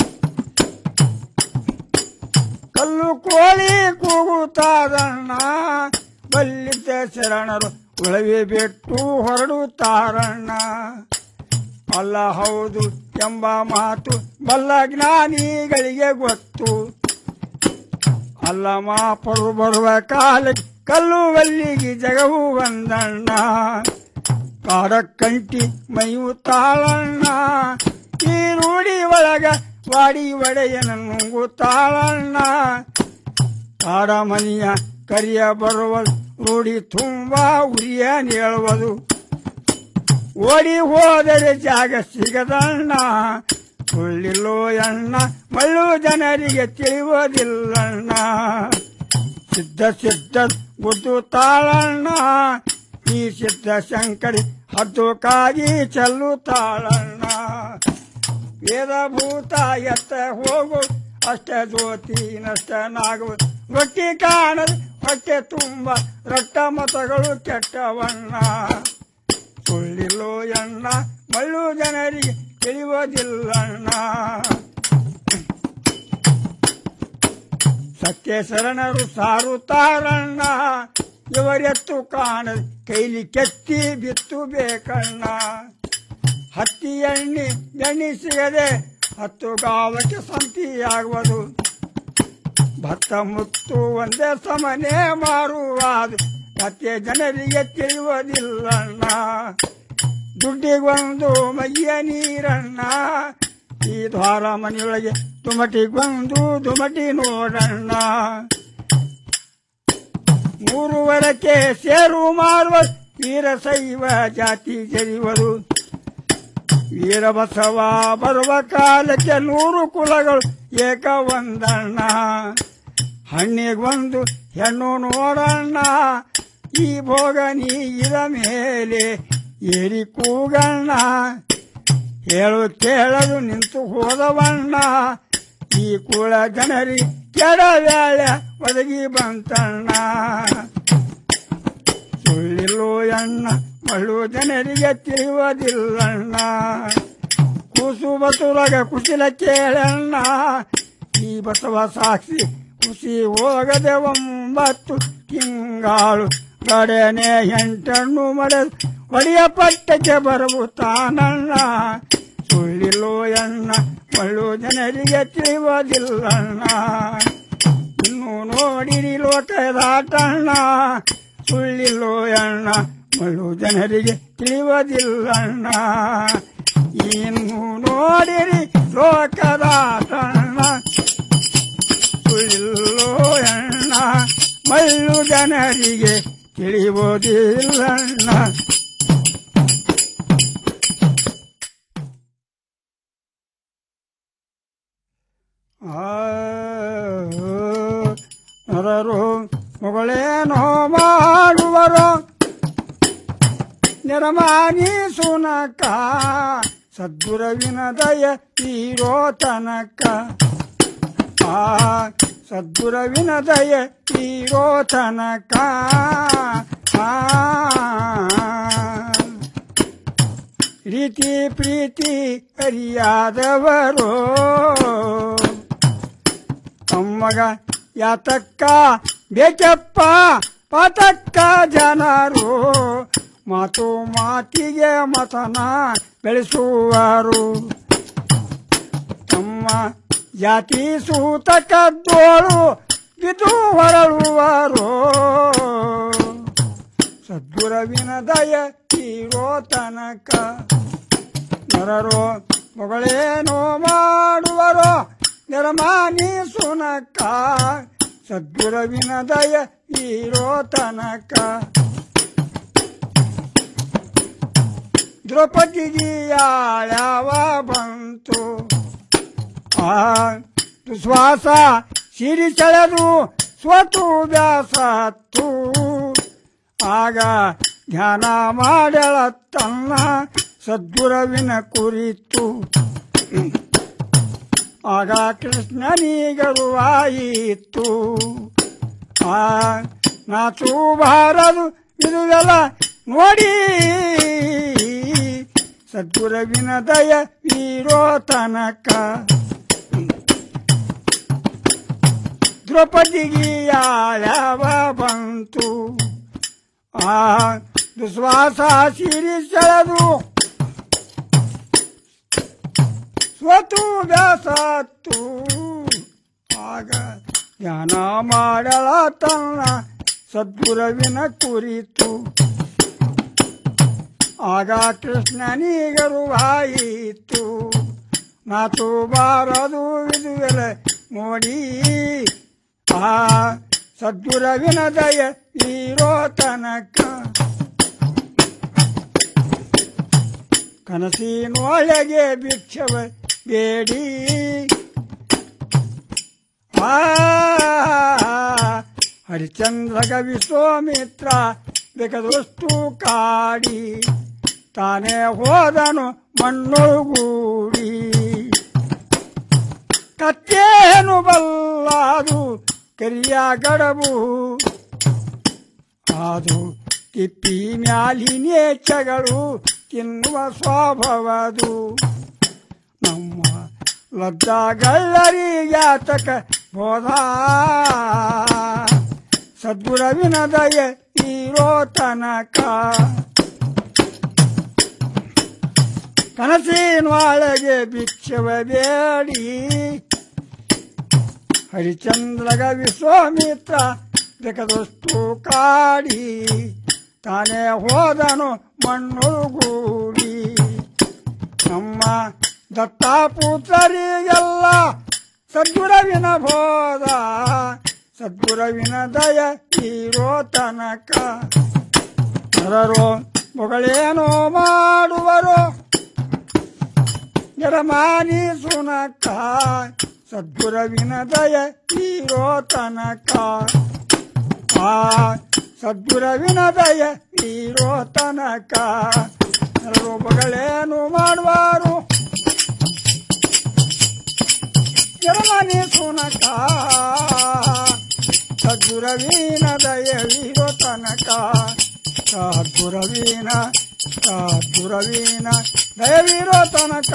ಕಲ್ಲು ಕೋಳಿ ಕೂಗುತ್ತಾರಣ್ಣ ಬಲ್ಲಿದ್ದ ಶರಣರು ಉಳವೆ ಬಿಟ್ಟು ಹೊರಡುತ್ತಾರಣ್ಣ ಅಲ್ಲ ಹೌದು ಎಂಬ ಮಾತು ಬಲ್ಲ ಜ್ಞಾನಿಗಳಿಗೆ ಗೊತ್ತು ಅಲ್ಲ ಮಾಪರು ಬರುವ ಕಾಲ ಕಲ್ಲು ಬಲ್ಲಿಗೆ ಜಗವು ಒಂದಣ್ಣ ಕಾಡ ಕಂಟಿ ಮೈಯುತ್ತಾಳಣ್ಣ ಈ ರೂಢಿ ಒಳಗ ವಾಡಿ ಒಡೆಯನ ನುಂಗುತ್ತಾಳಣ್ಣ ಕಾಡ ಮನಿಯ ಕರಿಯ ಬರುವ ರೂಢಿ ತುಂಬಾ ಉರಿಯ ನೀಳುವುದು ಓಡಿ ಹೋದರೆ ಜಾಗ ಸಿಗದಣ್ಣ ಸುಳ್ಳಿಲ್ಲೋ ಅಣ್ಣ ಮಳ್ಳು ಜನರಿಗೆ ತಿಳಿಯೋದಿಲ್ಲಣ್ಣ ಸಿದ್ಧ ಸಿದ್ಧ ಬುದ್ಧು ತಾಳಣ್ಣ ಈ ಸಿದ್ಧ ಶಂಕರಿ ಹದ್ದು ಕಾಗಿ ಚೆಲ್ಲುತ್ತಾಳಣ್ಣ ವೇದಭೂತ ಎತ್ತ ಹೋಗು ಅಷ್ಟ ಜ್ಯೋತಿ ನಷ್ಟ ನಾಗು ರೊಟ್ಟಿ ಕಾಣದು ಹೊಟ್ಟೆ ತುಂಬ ರಟ್ಟ ಮತಗಳು ಕೆಟ್ಟವಣ್ಣ ಸುಳ್ಳಿಲ್ಲೋ ಅಣ್ಣ ಮಳ್ಳು ಜನರಿಗೆ ತಿಳಿಯೋದಿಲ್ಲಣ್ಣ ಸತ್ಯ ಶರಣರು ಸಾರುತ್ತಾರಣ್ಣ ಇವರೆತ್ತು ಕಾಣದು ಕೈಲಿ ಕೆತ್ತಿ ಬಿತ್ತು ಬೇಕಣ್ಣ ಹತ್ತಿ ಎಣ್ಣೆ ಎಣ್ಣೆ ಸಿಗದೆ ಹತ್ತು ಗಾವಕ್ಕೆ ಸಂತಿಯಾಗುವುದು ಭತ್ತ ಮುತ್ತು ಒಂದೇ ಸಮನೆ ಮಾರುವುದು ಮತ್ತೆ ಜನರಿಗೆ ತಿಳಿಯುವುದಿಲ್ಲಣ್ಣ ದುಡ್ಡಿಗೊಂದು ಮೈಯ ನೀರಣ್ಣ ಈ ದ್ವಾರ ಮನೆಯೊಳಗೆ ದುಮಟಿಗೊಂದು ದುಮಟಿ ನೋಡಣ್ಣ ಮೂರುವರಕ್ಕೆ ಸೇರು ಮಾರುವ ವೀರಶೈವ ಜಾತಿ ಜರಿವರು ವೀರಬಸವ ಬರುವ ಕಾಲಕ್ಕೆ ನೂರು ಕುಲಗಳು ಏಕ ಒಂದಣ್ಣ ಹಣ್ಣಿಗೊಂದು ಹೆಣ್ಣು ನೋಡಣ್ಣ ಈ ಭೋಗ ನೀರ ಮೇಲೆ ಏರಿ ಕೂಗಣ್ಣ ಹೇಳು ಕೇಳದು ನಿಂತು ಹೋದವಣ್ಣ ಈ ಕುಳ ಜನರಿ ಕೆಡ ವೇಳೆ ಒದಗಿ ಬಂತಣ್ಣ ಸುಳ್ಳಿಲ್ಲೋ ಅಣ್ಣ ಮಳ್ಳು ಜನರಿಗೆ ತಿಳಿಯುವುದಿಲ್ಲಣ್ಣ ಕೂಸು ಬಸುರಗ ಕುಶಲ ಕೇಳಣ್ಣ ಈ ಬಸವ ಸಾಕ್ಷಿ ಖುಷಿ ಹೋಗದೆ ಒಂಬತ್ತು ತಿಂಗಾಳು ಕಡೆನೆ ಎಂಟಣ್ಣು ಮರೆದು ಒಡೆಯ ಪಟ್ಟಕ್ಕೆ ಬರುತ್ತಾನಣ್ಣ ಸುಳ್ಳಿಲ್ಲೋ ಅಣ್ಣ ಮಳ್ಳು ಜನರಿಗೆ ತಿಳಿಯುವುದಿಲ್ಲಣ್ಣ ಇನ್ನು ನೋಡಿರಿ ಲೋಕದಾಟಣ್ಣ ಸುಳ್ಳಿಲ್ಲೋ ಅಣ್ಣ ಮಳ್ಳು ಜನರಿಗೆ ತಿಳಿಯುವುದಿಲ್ಲಣ್ಣ ಇನ್ನು ನೋಡಿರಿ ಲೋಕದಾಟಣ್ಣ ಸುಳ್ಳಿಲ್ಲೋ ಅಣ್ಣ ಮಳ್ಳು ಜನರಿಗೆ ತಿಳಿಯುವುದಿಲ್ಲಣ್ಣ ನರರು ಮುಗಳೇನೋ ಮಾಡುವರು ನಿರ್ಮಾನಿ ಸುನಕ ಸದ್ಗುರವಿನ ದಯ ತೀರೋ ತನಕ ಆ ಸದ್ಗುರವಿನ ದಯ ತೀರೋ ತನಕ ಆ ರೀತಿ ಪ್ರೀತಿ ಅರಿಯಾದವರು ತಮ್ಮಗ ಯಾತಕ್ಕ ಬೇಕಪ್ಪ ಪಾತಕ್ಕ ಜನರು ಮಾತು ಮಾತಿಗೆ ಮತನ ಬೆಳೆಸುವರು ತಮ್ಮ ಜಾತಿ ಸೂತಕದ್ದೋಳು ಬಿದು ಹೊರಳುವರು ಸದ್ಗುರವಿನ ದಯ ತೀರೋ ತನಕ ನರರು ಮೊಗಳೇನೋ ಮಾಡುವರೋ ನಿರ್ಮಾನಿ ಸುನಕ ಸದ್ಗುರವಿನ ದಯ ತೀರೋ ತನಕ ದ್ರೌಪದಿಗೆ ಯಾಳ್ಯಾವ ಬಂತು ಆ ಶ್ವಾಸ ಸಿರಿ ಸೆಳೆದು ಸ್ವತು ಬ್ಯಾಸತ್ತು ಆಗ ಧ್ಯಾನ ಮಾಡಳ ತನ್ನ ಸದ್ಗುರವಿನ ಕುರಿತು ಆಗ ಕೃಷ್ಣನಿಗರುವಾಯಿತು ಆ ನಾಚು ಬಾರದು ಇದು ಎಲ್ಲ ನೋಡಿ ಸದ್ಗುರವಿನ ದಯ ವೀರೋ ತನಕ ದ್ರೌಪದಿಗೆ ಯಾಳ್ಯಾವ ಬಂತು ಆ ದುಶ್ವಾಸ ಸಿರಿ ಸೆಳೆದು ಸ್ವತು ವ್ಯಾಸತ್ತು ಆಗ ಧ್ಯಾನ ಮಾಡಳ ತನ್ನ ಸದ್ಗುರವಿನ ಕುರಿತು ಆಗ ಕೃಷ್ಣನಿಗರುವಾಯಿತು ನಾತು ಬಾರದು ವಿದುವೆಲ ನೋಡಿ ಆ ಸದ್ಗುರವಿನ ದಯ ಇರೋ ತನಕ ಕನಸಿನೊಳಗೆ ಭಿಕ್ಷವ ಬೇಡಿ ಆ ಹರಿಚಂದ್ರಗ ವಿಶ್ವಾಮಿತ್ರ ಬೇಕಾದಷ್ಟು ಕಾಡಿ ತಾನೇ ಹೋದನು ಮಣ್ಣೊಳಗೂಡಿ ಕತ್ತೇನು ಬಲ್ಲಾದು ಕರಿಯ ಗಡಬು ಅದು ತಿಪ್ಪಿ ಮ್ಯಾಲಿನೇ ಚಗಳು ತಿನ್ನುವ ಸ್ವಭಾವದು ನಮ್ಮ ಲದ್ದಗಳ್ಳರಿಗಾತಕ ಬೋಧ ಸದ್ಗುರವಿನ ದಯ ಇರೋ ತನಕ ಕನಸಿನೊಳಗೆ ಭಿಕ್ಷವ ಬೇಡಿ ಹರಿಚಂದ್ರಗ ವಿಶ್ವಾಮಿತ್ರ ಬೇಕಾದಷ್ಟು ಕಾಡಿ ತಾನೇ ಹೋದನು ಮಣ್ಣುಗೂಡಿ ನಮ್ಮ ದತ್ತಾಪುತ್ರರಿಗೆಲ್ಲ ಸದ್ಗುರವಿನ ಬೋಧ ಸದ್ಗುರವಿನ ದಯ ಇರೋ ತನಕ ನರರು ಮೊಗಳೇನೋ ಮಾಡುವರು ಜರಮಾನಿ ಸುನಕ ಸದ್ಗುರವಿನ ದಯ ಇರೋ ತನಕ ಆ ಸದ್ಗುರವಿನ ದಯ ಇರೋ ತನಕ ನರರು ಮೊಗಳೇನು ಮಾಡುವರು ಜರಮನಿ ಸುನಕ ಸದ್ಗುರವೀನ ದಯವೀರೋ ತನಕ ಸದ್ಗುರವೀನ ಸದ್ಗುರವೀನ ದಯವೀರೋ ತನಕ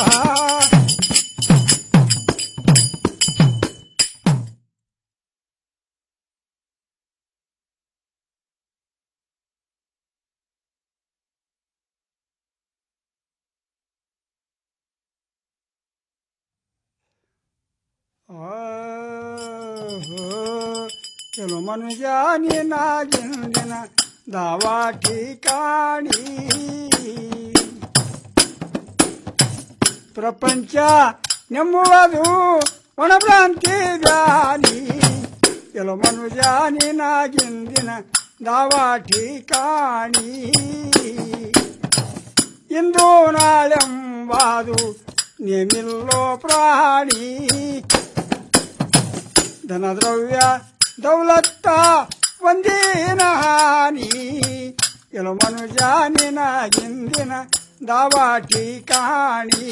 ಕೆಲವು ಮನುಷ್ಯ ನಿನ್ನಾಗಿನ ದಾವಾ ಠಿಕಾಣಿ ಪ್ರಪಂಚ ನೆಮ್ಮುವುದು ಒಣಭ್ರಾಂತಿ ಗಾನಿ ಕೆಲವು ಮನುಷ್ಯ ನಿನ್ನಾಗಿಂದಿನ ದಾವಾ ಠಿಕಾಣಿ ಇಂದು ನಾಳೆಂಬಾದು ನೇಮಿಲ್ಲೋ ಪ್ರಾಣಿ ಧನ ದ್ರವ್ಯ ದೌಲತ್ತ ಒಂದಿನ ಹಾನಿ ಕೆಲವು ಮನುಜಾನಿನ ಇಂದಿನ ದಾವಾಟಿ ಕಾಣಿ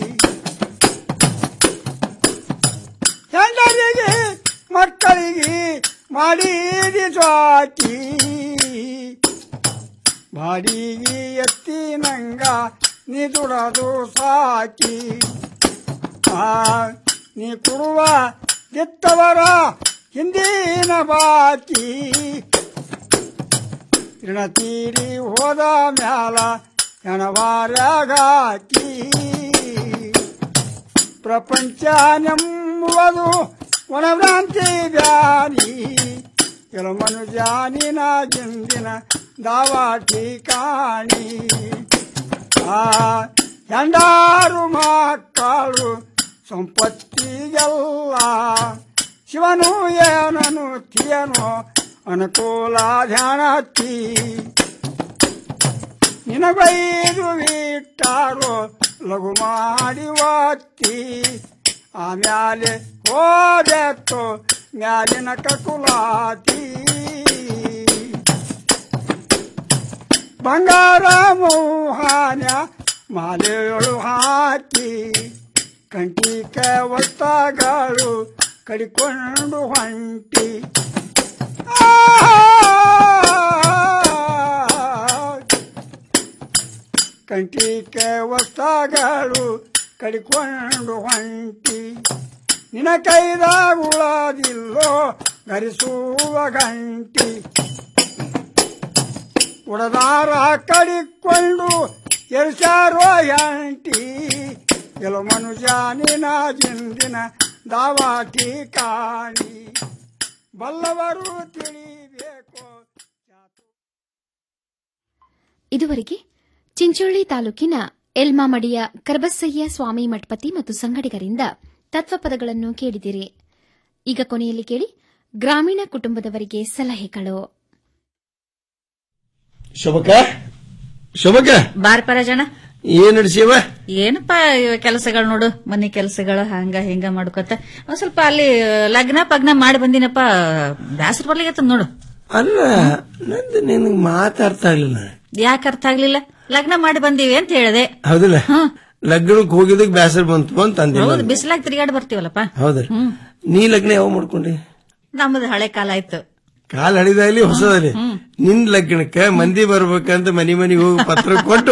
ಹೆಂಡರಿಗೆ ಮಕ್ಕಳಿಗೆ ಮಾಡಿದಿ ಸ್ವಾಕಿ ಬಾಡಿಗೆ ಎತ್ತಿನಂಗ ನೀ ದುಡದು ಸಾಕಿ ಆ ನೀ ಕೊಡುವ ಗೆತ್ತವರ ಹಿಂದಿನ ಬಾಕಿ ಋಣ ತೀರಿ ಹೋದ ಮ್ಯಾಲ ಹೆಣವಾರ್ಯಾಗಾಕಿ ಪ್ರಪಂಚ ನೆಮ್ಮುವುದು ಒಣಭ್ರಾಂತಿ ಬ್ಯಾನಿ ಕೆಲ ಮನುಜಾನಿನ ಜಿಂದಿನ ದಾವಾಟಿ ಕಾಣಿ ಆ ಹೆಂಡಾರು ಮಕ್ಕಳು ಸಂಪತ್ತಿಗೆಲ್ಲ ಶಿವನು ಏನನು ತಿಯನು ಅನುಕೂಲ ಧ್ಯಾನತ್ತಿ ನಿನಗೈದು ಬಿಟ್ಟಾರು ಲಘು ಮಾಡಿ ಒತ್ತಿ ಆಮ್ಯಾಲೆ ಹೋದೆತ್ತು ಮ್ಯಾಲಿನ ಕಕುಲಾತಿ ಬಂಗಾರ ಮೋಹಾನ್ಯ ಮಾಲೆಯೊಳು ಹಾಕಿ ಕಂಟಿಕ ಒತ್ತಗಳು ಕಡಿಕೊಂಡು ಹೊಂಟಿ ಕಂಟಿಕ ವಸ್ತಗಳು ಕಡಿಕೊಂಡು ಹೊಂಟಿ ನಿನ ಕೈದಾಗುಳದಿಲ್ಲೋ ಧರಿಸುವ ಗಂಟಿ ಉಡದಾರ ಕಡಿಕೊಂಡು ಎಲ್ಸಾರೋ ಎಂಟಿ ಕೆಲವು ಮನುಜಾನಿನ ಜಿಂದಿನ ದಾವಾಟಿ ಕಾಣಿ ಬಲ್ಲವರು ತಿಳಿಬೇಕು ಇದುವರೆಗೆ ಚಿಂಚೋಳಿ ತಾಲೂಕಿನ ಎಲ್ಮಾಮಡಿಯ ಕರ್ಬಸಯ್ಯ ಸ್ವಾಮಿ ಮಠಪತಿ ಮತ್ತು ಸಂಗಡಿಗರಿಂದ ತತ್ವಪದಗಳನ್ನು ಕೇಳಿದಿರಿ ಈಗ ಕೊನೆಯಲ್ಲಿ ಕೇಳಿ ಗ್ರಾಮೀಣ ಕುಟುಂಬದವರಿಗೆ ಸಲಹೆಗಳು ಶೋಭಕ ಶೋಭಕ ಬಾರ್ ಪರಜನ ಏನ್ ನಡ್ಸಿವ ಏನಪ್ಪಾ ಇವ ಕೆಲಸಗಳು ನೋಡು ಮನೆ ಕೆಲಸಗಳು ಹಂಗ ಹಿಂಗ ಮಾಡ್ಕೊತ ಒಂದ್ ಸ್ವಲ್ಪ ಅಲ್ಲಿ ಲಗ್ನ ಪಗ್ನ ಮಾಡಿ ಬಂದಿನಪ್ಪ ಬ್ಯಾಸರ ಬರ್ಲಿಗತ್ತ ನೋಡು ಅಲ್ಲ ನಂದು ನಿನಗ್ ಮಾತಾಡ್ತಾ ಇರ್ಲಿಲ್ಲ ಯಾಕೆ ಅರ್ಥ ಆಗ್ಲಿಲ್ಲ ಲಗ್ನ ಮಾಡಿ ಬಂದೀವಿ ಅಂತ ಹೇಳಿದೆ ಹೌದಿಲ್ಲ ಲಗ್ನಕ್ಕೆ ಹೋಗಿದ್ದಕ್ ಬ್ಯಾಸರ ಬಂತು ಅಂತ ಅಂದೆ ಹೌದು ನಾನು. ಬಿಸಿಲಾಗ ತಿರುಗಾಡಿ ಬರ್ತೀವಲ್ಲಪ್ಪ ಹೌದಲ್ಲ ಹ್ಮ್ ನೀ ಲಗ್ನ ಯಾವ ಮಾಡ್ಕೊಂಡಿ ನಮ್ಮದು ಹಳೆ ಕಾಲ ಆಯ್ತು ಕಾಲ್ ಹಳಿದಾಗ್ಲಿ ಹೊಸದಲ್ಲಿ ನಿನ್ ಲಗ್ನಕ್ಕ ಮಂದಿ ಬರ್ಬೇಕಂತ ಮನಿ ಮನಿಗ್ ಹೋಗಿ ಪತ್ರ ಕೊಟ್ಟು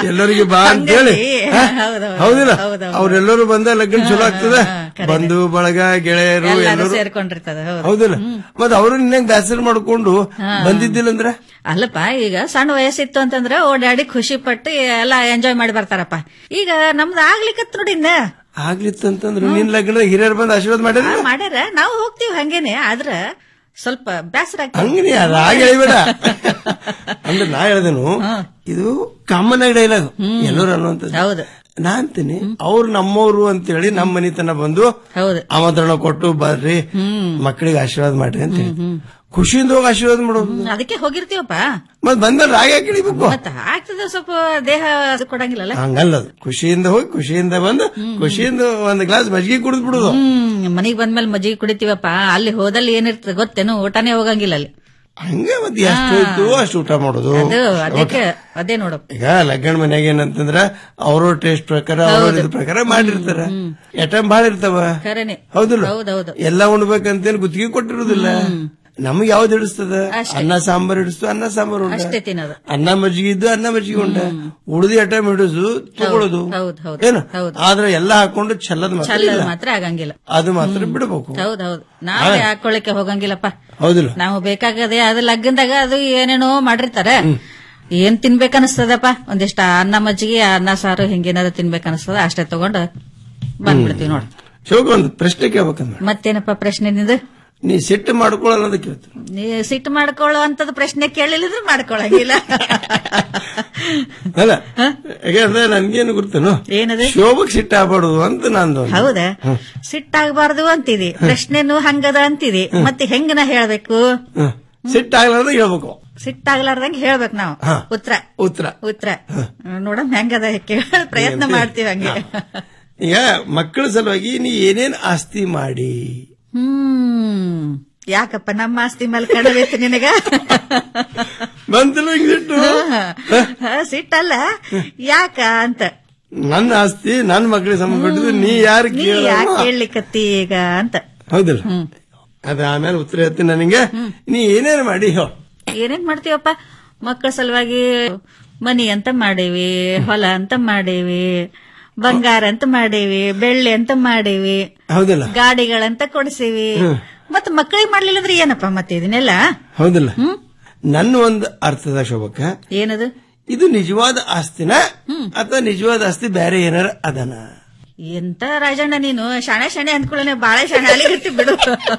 ಎಲ್ಲರಿಗೆ ಬಾ ಅಂತ ಹೇಳಿ ಹಾ? ಹೌದಿಲ್ಲ ಅವ್ರೆಲ್ಲರೂ ಬಂದ ಲಗ್ನ ಚಲೋ ಆಗ್ತದ ಬಂಧು ಬಳಗ ಗೆಳೆಯರು ಎಲ್ಲರೂ ಎಲ್ಲರೂ ಸೇರ್ಕೊಂಡಿರ್ತದ ಹೌದು ಹೌದಿಲ್ಲ ಮತ್ ಅವರು ನಿನ್ನಂಗ್ ಬ್ಯಾಸರ ಮಾಡ್ಕೊಂಡು ಬಂದಿದ್ದಿಲ್ಲ ಅಂದ್ರ ಅಲ್ಲಪ್ಪ ಈಗ ಸಣ್ಣ ವಯಸ್ಸಿತ್ತು ಅಂತಂದ್ರೆ ಓಡಾಡಿ ಖುಷಿ ಪಟ್ಟು ಎಲ್ಲ ಎಂಜಾಯ್ ಮಾಡಿ ಬರ್ತಾರಪ್ಪ ಈಗ ನಮ್ದು ಆಗ್ಲಿಕ್ಕತ್ ನೋಡಿ ಇನ್ನ ಆಗ್ಲಿತ್ತಂತಂದ್ರು ನಿನ್ ಲಗ್ನದಾಗ ಹಿರಿಯರು ಬಂದು ಆಶೀರ್ವಾದ ಮಾಡ್ಯಾರ ಆ, ಮಾಡ್ಯಾರ ನಾವು ಹೋಗ್ತೀವಿ ಹಂಗೇನೆ ಆದ್ರ ಸ್ವಲ್ಪ ಬೇಸರ ಹಂಗ್ರಿ ಅದ ಹಾಗೆ ಹೇಳಿಬೇಡ ಅಂದ್ರೆ ನಾ ಹೇಳ್ದೇನು ಇದು ಕಾಮನ್ ಆಗಿ ಡೈಲಾಗ್ ಎಲ್ಲರೂ ಅನ್ನುವಂಥದ್ದು ಹೌದು ನಾ ಅಂತೀನಿ ಅವ್ರು ನಮ್ಮವ್ರು ಅಂತೇಳಿ ನಮ್ಮ ಮನಿತನ ಬಂದು ಆಮಂತ್ರಣ ಕೊಟ್ಟು ಬರ್ರಿ ಮಕ್ಕಳಿಗೆ ಆಶೀರ್ವಾದ ಮಾಡ್ರಿ ಅಂತ ಹೇಳಿ ಖುಷಿಯಿಂದ ಹೋಗಿ ಆಶೀರ್ವಾದ ಮಾಡೋದು ಅದಕ್ಕೆ ಹೋಗಿರ್ತೀವಪ್ಪ ಮತ್ ಬಂದ್ರೆ ರಾಗ ಕೇಳಿಬೇಕು ಮತ್ತ ಆಗ್ತದ ಸ್ವಲ್ಪ ದೇಹ ಅದು ಕೊಡಂಗಿಲ್ಲಲ್ಲ ಹಂಗಲ್ಲ ಅದು. ಖುಷಿಯಿಂದ ಹೋಗಿ ಖುಷಿಯಿಂದ ಬಂದು ಖುಷಿಯಿಂದ ಒಂದ್ ಗ್ಲಾಸ್ ಮಜ್ಜಿಗೆ ಕುಡಿದ್ ಬಿಡುದು ಹ್ಮ್ ಮನಿಗ್ ಬಂದ್ಮೇಲೆ ಮಜ್ಜಿಗೆ ಕುಡಿತೀವಪ್ಪ ಅಲ್ಲಿ ಹೋದಲ್ಲಿ ಏನಿರ್ತದೆ ಗೊತ್ತೇನು ಊಟನೇ ಹೋಗಂಗಿಲ್ಲ ಅಲ್ಲಿ ಹಂಗೆ ಮತ್ತೆ ಎಷ್ಟು ಇತ್ತು ಅಷ್ಟು ಊಟ ಮಾಡೋದು ಅದು ಅದಕ್ಕೆ ಅದೇ ನೋಡು ಈಗ ಲಗ್ನ ಮನ್ಯಾಗ ಏನಂತಂದ್ರ ಅವ್ರ ಟೇಸ್ಟ್ ಪ್ರಕಾರ ಅವ್ರ ಇದ್ರ ಪ್ರಕಾರ ಮಾಡಿರ್ತಾರ ಐಟಮ್ ಬಾಳ ಇರ್ತಾವ ಖರೇನೆ ಹೌದಿಲ್ಲ ಹೌದೌದು ಎಲ್ಲ ಉಣ್ಬೇಕಂತೇಳಿ ಗುತ್ತಿಗೆ ಕೊಟ್ಟಿರುದಿಲ್ಲ ನಮಗೆ ಯಾವ್ದು ಹಿಡಿಸ್ತದ ಅನ್ನ ಸಾಂಬಾರ್ ಹಿಡಿಸ್ತು ಅನ್ನ ಸಾಂಬಾರ್ ಉಂಡ ಅಷ್ಟೇ ತಿನ್ನೋದು ಅನ್ನ ಮಜ್ಜಿಗೆ ಇದ್ದು ಅನ್ನ ಮಜ್ಜಿಗೆ ಉಂಡ ಉಳಿದಿ ಐಟಮ್ ಹಿಡಿಸು ತಗೊಳ್ಳೋದು ಹೌದು ಹೌದು ಏನು ಆದ್ರೆ ಎಲ್ಲ ಹಾಕೊಂಡು ಚೆಲ್ಲದ್ ಮಾತ್ರ ಚಲ್ಲ ಇಲ್ಲ. ಮಾತ್ರ ಆಗಂಗಿಲ್ಲ ಅದು ಮಾತ್ರ ಬಿಡಬೇಕು ಹೌದ್ ಹೌದು ನಾವೇ ಹಾಕೊಳ್ಳಿಕ್ಕೆ ಹೋಗಂಗಿಲ್ಲಪ್ಪ ಹೌದಿಲ್ಲ ನಾವು ಬೇಕಾಗದೆ ಅದು ಲಗ್ನದಾಗ ಅದು ಏನೇನೋ ಮಾಡಿರ್ತಾರೆ ಏನ್ ತಿನ್ಬೇಕನ್ಸ್ತದಪ್ಪ ಒಂದಿಷ್ಟ ಅನ್ನ ಮಜ್ಜಿಗೆ ಅನ್ನ ಸಾರು ಹಿಂಗೇನಾದ್ರು ತಿನ್ಬೇಕನ್ಸ್ತದ ಅಷ್ಟೇ ತಗೊಂಡು ಬಂದ್ಬಿಡ್ತೀವಿ ನೋಡ್ ಶೋಕ ಒಂದು ಪ್ರಶ್ನೆ ಕೇಳ್ಬೇಕಂದ್ರೆ ಮತ್ತೇನಪ್ಪ ಪ್ರಶ್ನೆ ನಿಂದು ನೀ ಸಿಟ್ಟು ಮಾಡ್ಕೊಳ್ಳಲ್ಲ ಅಂತ ಕೇಳ್ತೀನಿ ನೀ ಸಿಟ್ಟು ಮಾಡ್ಕೊಳ್ಳೋ ಅಂತದ್ ಪ್ರಶ್ನೆ ಕೇಳಿಲ್ಲಿದ್ರೆ ಮಾಡ್ಕೊಳಂಗಿಲ್ಲ ಅಲ್ಲ ಯಾಕಂದ್ರೆ ನನ್ಗೇನು ಗೊತ್ತೇನು ಏನದು ಶೋಭಕ್ ಸಿಟ್ಟು ಆಗ್ಬಾರ್ದು ಅಂತ ನಂದು ಒಂದು. ಹೌದಾ ಸಿಟ್ಟಾಗಬಾರ್ದು ಅಂತಿದಿ ಪ್ರಶ್ನೆನು ಹಂಗದ ಅಂತಿದಿ ಮತ್ತೆ ಹೆಂಗ ನಾ ಹೇಳ್ಬೇಕು ಹ. ಸಿಟ್ಟಾಗ್ಲಾರ್ದ ಹೇಳ್ಬೇಕು ಸಿಟ್ಟಾಗ್ಲಾರ್ದಂಗ ಹೇಳ್ಬೇಕು ನಾವು ಹಾ. ಉತ್ತರ ಉತ್ತರ ಉತ್ತರ ನೋಡಮ್ ಹೆಂಗದ ಕೇಳ ಪ್ರಯತ್ನ ಮಾಡ್ತೀವಿ ಹಂಗೆ ಈಗ ಮಕ್ಕಳ ಸಲುವಾಗಿ ನೀ ಏನೇನ್ ಆಸ್ತಿ ಮಾಡಿ ಹ್ಮ್ ಯಾಕಪ್ಪ ನಮ್ಮ ಆಸ್ತಿ ಮೇಲೆ ಕಡಬೇಕು ನಿನಗ ಬಂತಲ್ಲ ಹಿಂಗ್ ಸಿಟ್ಟು ಹ, ಸಿಟ್ಟಲ್ಲ ಯಾಕ ಅಂತ ನನ್ನ ಆಸ್ತಿ ನನ್ನ ಮಕ್ಕಳಿಗೆ ಸಂಬಂಧಪಟ್ಟಿದ್ದು ನೀ ಯಾರು ನೀ ಕೇಳ ಯಾಕೆ ಕೇಳಲಿಕ್ಕತ್ತಿ ಈಗ ಅಂತ ಹೌದಿಲ್ಲ ಅದ ಆಮೇಲೆ ಉತ್ತರ ಹೇಳ್ತೀನಿ ನನಗೆ ನೀ ಏನೇನು ಮಾಡಿ ಹೇಳು ಏನೇನ್ ಮಾಡ್ತೀವಪ್ಪ ಮಕ್ಕಳ ಸಲುವಾಗಿ ಮನಿ ಅಂತ ಮಾಡೇವಿ ಹೊಲ ಅಂತ ಮಾಡೇವಿ ಬಂಗಾರ ಅಂತ ಮಾಡೇವಿ ಬೆಳ್ಳಿ ಅಂತ ಮಾಡೇವಿ ಹೌದಿಲ್ಲ ಗಾಡಿಗಳಂತ ಕೊಡಿಸೀವಿ ಮತ್ ಮಕ್ಕಳಿಗೆ ಮಾಡ್ಲಿಲ್ಲ ಅಂದ್ರೆ ಏನಪ್ಪ ಮತ್ತೆ ಇದನ್ನೆಲ್ಲ ಹೌದಿಲ್ಲ ನನ್ನ ಒಂದು ಅರ್ಥದ ಶೋಭಕ್ಕ ಏನದು ಇದು ನಿಜವಾದ ಆಸ್ತಿನ ಅಥವಾ ನಿಜವಾದ ಆಸ್ತಿ ಬೇರೆ ಏನಾರ ಅದನ ಎಂತ ರಾಜಣ್ಣ ನೀನು ಶಾಣೆ ಶಾಣೆ ಅಂದ್ಕೊಳ್ಳೆ ಬಾಳೆ ಶಾಣೆ ಅಲ್ಲಿಗತ್ತಿ ಬಿಡು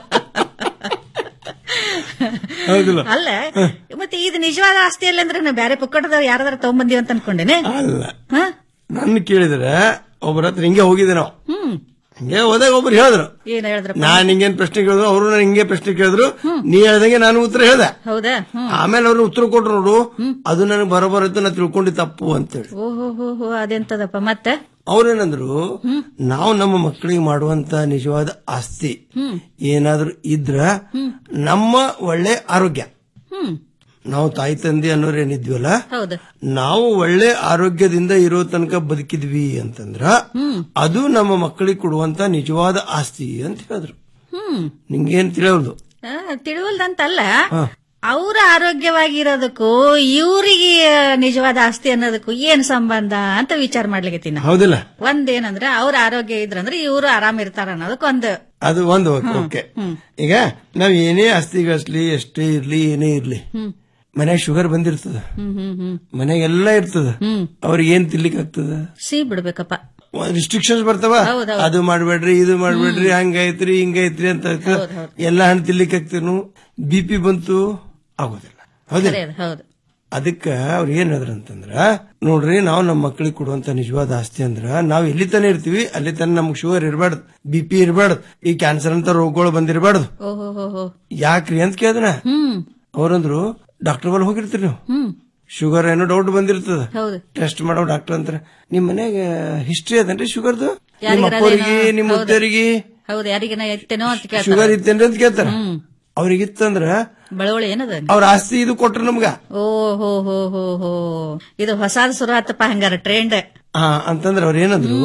ಹೌದಿಲ್ಲ ಅಲ್ಲ ಮತ್ತೆ ಇದು ನಿಜವಾದ ಆಸ್ತಿ ಅಲ್ಲ ಅಂದ್ರೆ ನಾವು ಬೇರೆ ಪುಕ್ಕಟದ ಯಾರಾದ್ರೂ ತಗೊಂಬಂದಿವಿ ಅಂತ ಅನ್ಕೊಂಡೇನೆ ಅಲ್ಲ ಹ? ನನ್ನ ಕೇಳಿದ್ರೆ ಒಬ್ಬರ ಹತ್ರ ಹಿಂಗೆ ಹೋಗಿದ್ದೆ ನಾವು ಹ್ಮ್ ಹಿಂಗೆ ಹೋದಾಗ ಒಬ್ರು ಹೇಳಿದ್ರು ಏನ್ ಹೇಳಿದ್ರಪ್ಪ ನಾನ್ ಹಿಂಗೇನ್ ಪ್ರಶ್ನೆ ಕೇಳಿದ್ರು ಅವರು ನಾನು ಹಿಂಗೆ ಪ್ರಶ್ನೆ ಕೇಳಿದ್ರು ನೀ ಹೇಳ್ದಂಗೆ ನಾನು ಉತ್ತರ ಹೇಳ್ದೆ ಹೌದಾ ಹ್ಮ್ ಆಮೇಲೆ ಅವ್ರು ಉತ್ತರ ಕೊಟ್ರು ನೋಡು ಅದು ನನಗೆ ಬರೋಬರತ್ತು ನಾ ತಿಳ್ಕೊಂಡಿ ತಪ್ಪು ಅಂತೇಳಿ ಓಹೋ ಹೋ ಹೋ ಅದೆಂತದಪ್ಪ ಮತ್ತೆ ಅವ್ರೇನಂದ್ರು ನಾವು ನಮ್ಮ ಮಕ್ಕಳಿಗೆ ಮಾಡುವಂತ ನಿಜವಾದ ಆಸ್ತಿ ಹ್ಮ್ ಏನಾದ್ರೂ ಇದ್ರ ನಮ್ಮ ಒಳ್ಳೆ ಆರೋಗ್ಯ ಹ್ಮ್ ನಾವು ತಾಯಿ ತಂದೆ ಅನ್ನೋರು ಏನಿದ್ವಲ್ಲ ಹೌದು ನಾವು ಒಳ್ಳೆ ಆರೋಗ್ಯದಿಂದ ಇರೋ ತನಕ ಬದುಕಿದ್ವಿ ಅಂತಂದ್ರ ಹ್ಮ್ ಅದು ನಮ್ಮ ಮಕ್ಕಳಿಗೆ ಕೊಡುವಂತ ನಿಜವಾದ ಆಸ್ತಿ ಅಂತ ಹೇಳಿದ್ರು ಹ್ಮ್ ನಿಂಗೇನ್ ತಿಳಿಯೋದು ಆ, ತಿಳಿವಲ್ದಂತಲ್ಲ ಹಾ. ಅವ್ರ ಆರೋಗ್ಯವಾಗಿರೋದಕ್ಕೂ ಇವ್ರಿಗೆ ನಿಜವಾದ ಆಸ್ತಿ ಅನ್ನೋದಕ್ಕೂ ಏನ್ ಸಂಬಂಧ ಅಂತ ವಿಚಾರ ಮಾಡ್ಲಿಕ್ಕೆ ನಾ ಹೌದಿಲ್ಲ ಒಂದೇನಂದ್ರೆ ಅವ್ರ ಆರೋಗ್ಯ ಇದ್ರಂದ್ರೆ ಇವ್ರು ಆರಾಮ್ ಇರ್ತಾರ ಅನ್ನೋದಕ್ಕೆ ಒಂದು ಅದು ಒಂದು ಓಕೆ ಈಗ ನಾವ್ ಏನೇ ಆಸ್ತಿ ಗಳಿಸ್ಲಿ ಎಷ್ಟೇ ಇರ್ಲಿ ಏನೇ ಇರ್ಲಿ ಹ್ಮ್ ಮನ್ಯಾಗ ಶುಗರ್ ಬಂದಿರ್ತದ ಹ್ಮ್ ಹ್ಮ್ ಹ್ಮ್ ಮನ್ಯಾಗ ಎಲ್ಲ ಇರ್ತದ ಅವ್ರಿಗೆ ಏನ್ ತಿನ್ಲಿಕ್ಕೆ ಆಗ್ತದ ಸಿಹಿ ಬಿಡ್ಬೇಕಪ್ಪ ರಿಸ್ಟ್ರಿಕ್ಷನ್ಸ್ ಬರ್ತಾವ ಹೌದ್ ಹೌದ್. ಅದು ಮಾಡ್ಬೇಡ್ರಿ ಇದು ಮಾಡ್ಬೇಡ್ರಿ ಹಂಗೈತ್ರಿ ಹಿಂಗೈತ್ರಿ ಅಂತ ಎಲ್ಲ ಹಣ್ಣು ತಿನ್ಲಿಕ್ಕೆ ಆಗ್ತೀನು ಬಿ ಪಿ ಬಂತು ಆಗೋದಿಲ್ಲ ಹೌದಿಲ್ಲ ಸರಿ ಅದು, ಹೌದು ಅದಕ್ಕ ಅವ್ರು ಏನ್ ಹೇಳಿದ್ರ ಅಂತಂದ್ರ ನೋಡ್ರಿ ನಾವು ನಮ್ಮ ಮಕ್ಕಳಿಗೆ ಕೊಡುವಂತ ನಿಜವಾದ ಆಸ್ತಿ ಅಂದ್ರ ನಾವ್ ಎಲ್ಲಿ ತನ ಇರ್ತೀವಿ ಅಲ್ಲಿ ತನ ನಮ್ಗೆ ಶುಗರ್ ಇರಬಾರ್ದು ಬಿ ಪಿ ಇರಬಾರ್ದು ಈ ಕ್ಯಾನ್ಸರ್ ಅಂತ ರೋಗಗಳು ಬಂದಿರಬಾರ್ದು ಓಹೋ ಹೋ ಹೋ ಯಾಕ್ರಿ ಅಂತ ಕೇಳಿದ್ರ ಹ್ಮ್ ಅವ್ರಂದ್ರು ಡಾಕ್ಟರ್ ಬಲ್ ಹೋಗಿರ್ತೀರಿ ನೀವು ಹ್ಮ್ ಶುಗರ್ ಏನೋ ಡೌಟ್ ಬಂದಿರ್ತದ ಹೌದು ಟೆಸ್ಟ್ ಮಾಡೋ ಡಾಕ್ಟರ್ ಅಂತಾರ ನಿಮ್ ಮನ್ಯಾಗ ಹಿಸ್ಟ್ರಿ ಅದೇನ್ರಿ ಶುಗರ್ದು ನಿಮ್ಮ ಯಾರಿಗಾರ ಅಪ್ಪವ್ರಿಗೆ ಅದೇನೋ? ನಿಮ್ಮ ಹೌದು. ಮುದ್ದರಿಗೆ ಹೌದು ಯಾರಿಗೇನ ಎತ್ತೇನೋ ಅಂತ ಶುಗರ್ ಕೇಳ್ತಾರೆ ಇತ್ತೇನ್ರಿ ಅಂತ ಕೇಳ್ತಾರ ಅವ್ರಿಗಿತ್ತಂದ್ರ ಬಳವಳಿ ಏನದ ಅವ್ರ ಆಸ್ತಿ ಇದು ಕೊಟ್ರ ನಮ್ಗ ಓ ಹೋ ಹೋ ಹೋ ಹೋ ಇದು ಹೊಸಾದ ಶುರು ಆತಪ್ಪ ಹಂಗಾರ ಟ್ರೆಂಡ್ ಹಾ ಅಂತಂದ್ರ ಅವ್ರ ಏನಂದ್ರು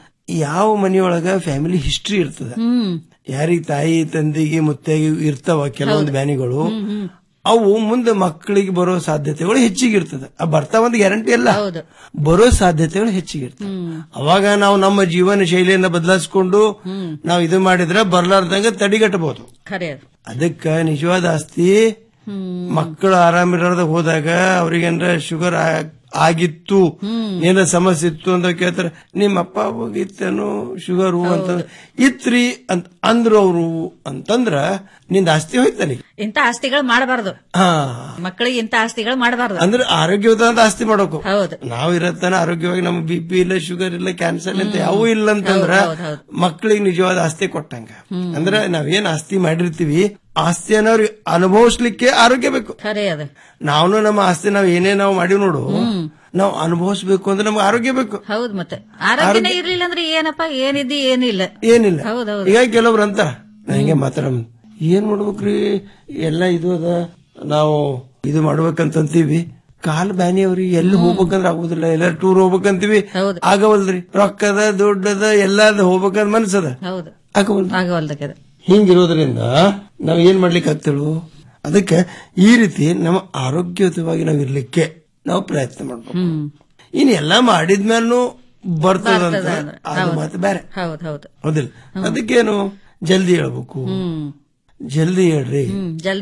ಯಾವ ಮನೆಯೊಳಗ ಫ್ಯಾಮಿಲಿ ಹಿಸ್ಟ್ರಿ ಇರ್ತದ ಹ್ಮ್ ಯಾರಿಗ ತಾಯಿ ತಂದೆಗೆ ಮುತ್ತೆಗೆ ಇರ್ತಾವ ಕೆಲವೊಂದು ಬ್ಯಾನಿಗಳು ಅವು ಮುಂದೆ ಮಕ್ಕಳಿಗೆ ಬರೋ ಸಾಧ್ಯತೆಗಳು ಹೆಚ್ಚಿಗಿರ್ತದೆ ಆ ಬರ್ತಾವ ಒಂದು ಗ್ಯಾರಂಟಿ ಅಲ್ಲ ಬರೋ ಸಾಧ್ಯತೆಗಳು ಹೆಚ್ಚಿಗಿರ್ತದೆ ಅವಾಗ ನಾವು ನಮ್ಮ ಜೀವನ ಶೈಲಿಯನ್ನ ಬದಲಾಯಿಸಿಕೊಂಡು ನಾವು ಇದು ಮಾಡಿದ್ರೆ ಬರ್ಲಾರ್ದಂಗ ತಡಿಗಟ್ಟಬಹುದು ಖರೆ ಅದು ಅದಕ್ಕ ನಿಜವಾದ ಆಸ್ತಿ ಮಕ್ಕಳು ಆರಾಮಿರೋದ ಹೋದಾಗ ಅವ್ರಿಗೇನ್ರ ಶುಗರ್ ಆಗಿತ್ತು ಏನ ಸಮಸ್ಯೆ ಇತ್ತು ಅಂತ ಕೇಳ್ತಾರೆ ನಿಮ್ಮ ಅಪ್ಪ ಹೋಗಿತ್ತೇನು ಶುಗರ್ ಅಂತ ಇತ್ರಿ ಅಂತ ಅಂದ್ರು ಅವರು ಅಂತಂದ್ರ ನಿಂದ ಆಸ್ತಿ ಹೋಯ್ತಾನೆ ಇಂತ ಆಸ್ತಿಗಳು ಮಾಡಬಾರ್ದು ಹಾ ಮಕ್ಕಳಿಗೆ ಇಂತ ಆಸ್ತಿಗಳು ಮಾಡಬಾರ್ದು ಅಂದ್ರೆ ಆರೋಗ್ಯವಾದ ಆಸ್ತಿ ಮಾಡೋಕು ಹೌದು ನಾವ್ ಇರತ್ತಾನ ಆರೋಗ್ಯವಾಗಿ ನಮ್ಗೆ ಬಿ ಪಿ ಇಲ್ಲ ಶುಗರ್ ಇಲ್ಲ ಕ್ಯಾನ್ಸರ್ ಅಂತ ಯಾವೂ ಇಲ್ಲ ಅಂತಂದ್ರ ಹೌದ್ ಹೌದ್ ಹೌದ್. ಮಕ್ಕಳಿಗೆ ನಿಜವಾದ ಆಸ್ತಿ ಕೊಟ್ಟಂಗ ಅಂದ್ರೆ ನಾವೇನ್ ಆಸ್ತಿ ಮಾಡಿರ್ತೀವಿ ಆಸ್ತಿಯನ್ನ ಅವ್ರಿಗೆ ಅನುಭವಿಸ್ಲಿಕ್ಕೆ ಆರೋಗ್ಯ ಬೇಕು ಖರೆ ಅದು ನಾವು ನಮ್ಮ ಆಸ್ತಿ ನಾವ್ ಏನೇ ನಾವು ಮಾಡಿವ್ ನೋಡು ನಾವು ಅನುಭವಿಸ್ಬೇಕು ಅಂದ್ರೆ ನಮ್ಗೆ ಆರೋಗ್ಯ ಬೇಕು ಹೌದ್ ಮತ್ತೆ ಆರೋಗ್ಯನೇ ಇರ್ಲಿಲ್ಲ ಅಂದ್ರೆ ಏನಪ್ಪ ಏನಿದ್ದಿ ಏನಿಲ್ಲ ಏನಿಲ್ಲ ಹೌದೌದು ಈಗ ಕೆಲವ್ರು ಅಂತಾರ ನಾ ಹಿಂಗೆ ಮಾತಾಡ ಏನ್ ಮಾಡ್ಬೇಕ್ರಿ ಎಲ್ಲ ಇದು ಅದ ನಾವು ಇದು ಮಾಡ್ಬೇಕಂತೀವಿ ಕಾಲ್ ಬ್ಯಾನಿ ಅವ್ರಿಗೆ ಎಲ್ಲಿ ಹೋಗ್ಬೇಕಂದ್ರ ಆಗುದಿಲ್ಲ ಎಲ್ಲ ಟೂರ್ ಹೋಗ್ಬೇಕಂತೀವಿ ಆಗವಲ್ರಿ ರೊಕ್ಕದ ದುಡ್ಡದ ಎಲ್ಲದ ಹೋಗ್ಬೇಕಂತ ಮನ್ಸದ ಹೌದು ಆಗವಲ್ ಆಗವಲ್ದಕ್ಕೆ ಹಿಂಗಿರೋದ್ರಿಂದ ನಾವ್ ಏನ್ ಮಾಡ್ಲಿಕ್ಕೆ ಆಗ್ತೇಳು ಅದಕ್ಕೆ ಈ ರೀತಿ ನಮ್ಮ ಆರೋಗ್ಯಯುತವಾಗಿ ನಾವ್ ಇರ್ಲಿಕ್ಕೆ ನಾವು ಪ್ರಯತ್ನ ಮಾಡ್ಬೇಕು ಇನ್ ಎಲ್ಲಾ ಮಾಡಿದ್ಮೇಲೂ ಬರ್ತದಂತ ಬರ್ತದ ಅಂದ್ರೆ. ಅದು ಹೌದು. ಮತ್ತೆ ಬೇರೆ ಹೌದ್ ಹೌದು ಹೌದಿಲ್ಲ ಅದಕ್ಕೇನು ಜಲ್ದಿ ಹೇಳ್ಬೇಕು ಜಲ್ದಿ ಹೇಳ್ರಿ ಹ್ಮ್ ಜಲ್ದಿ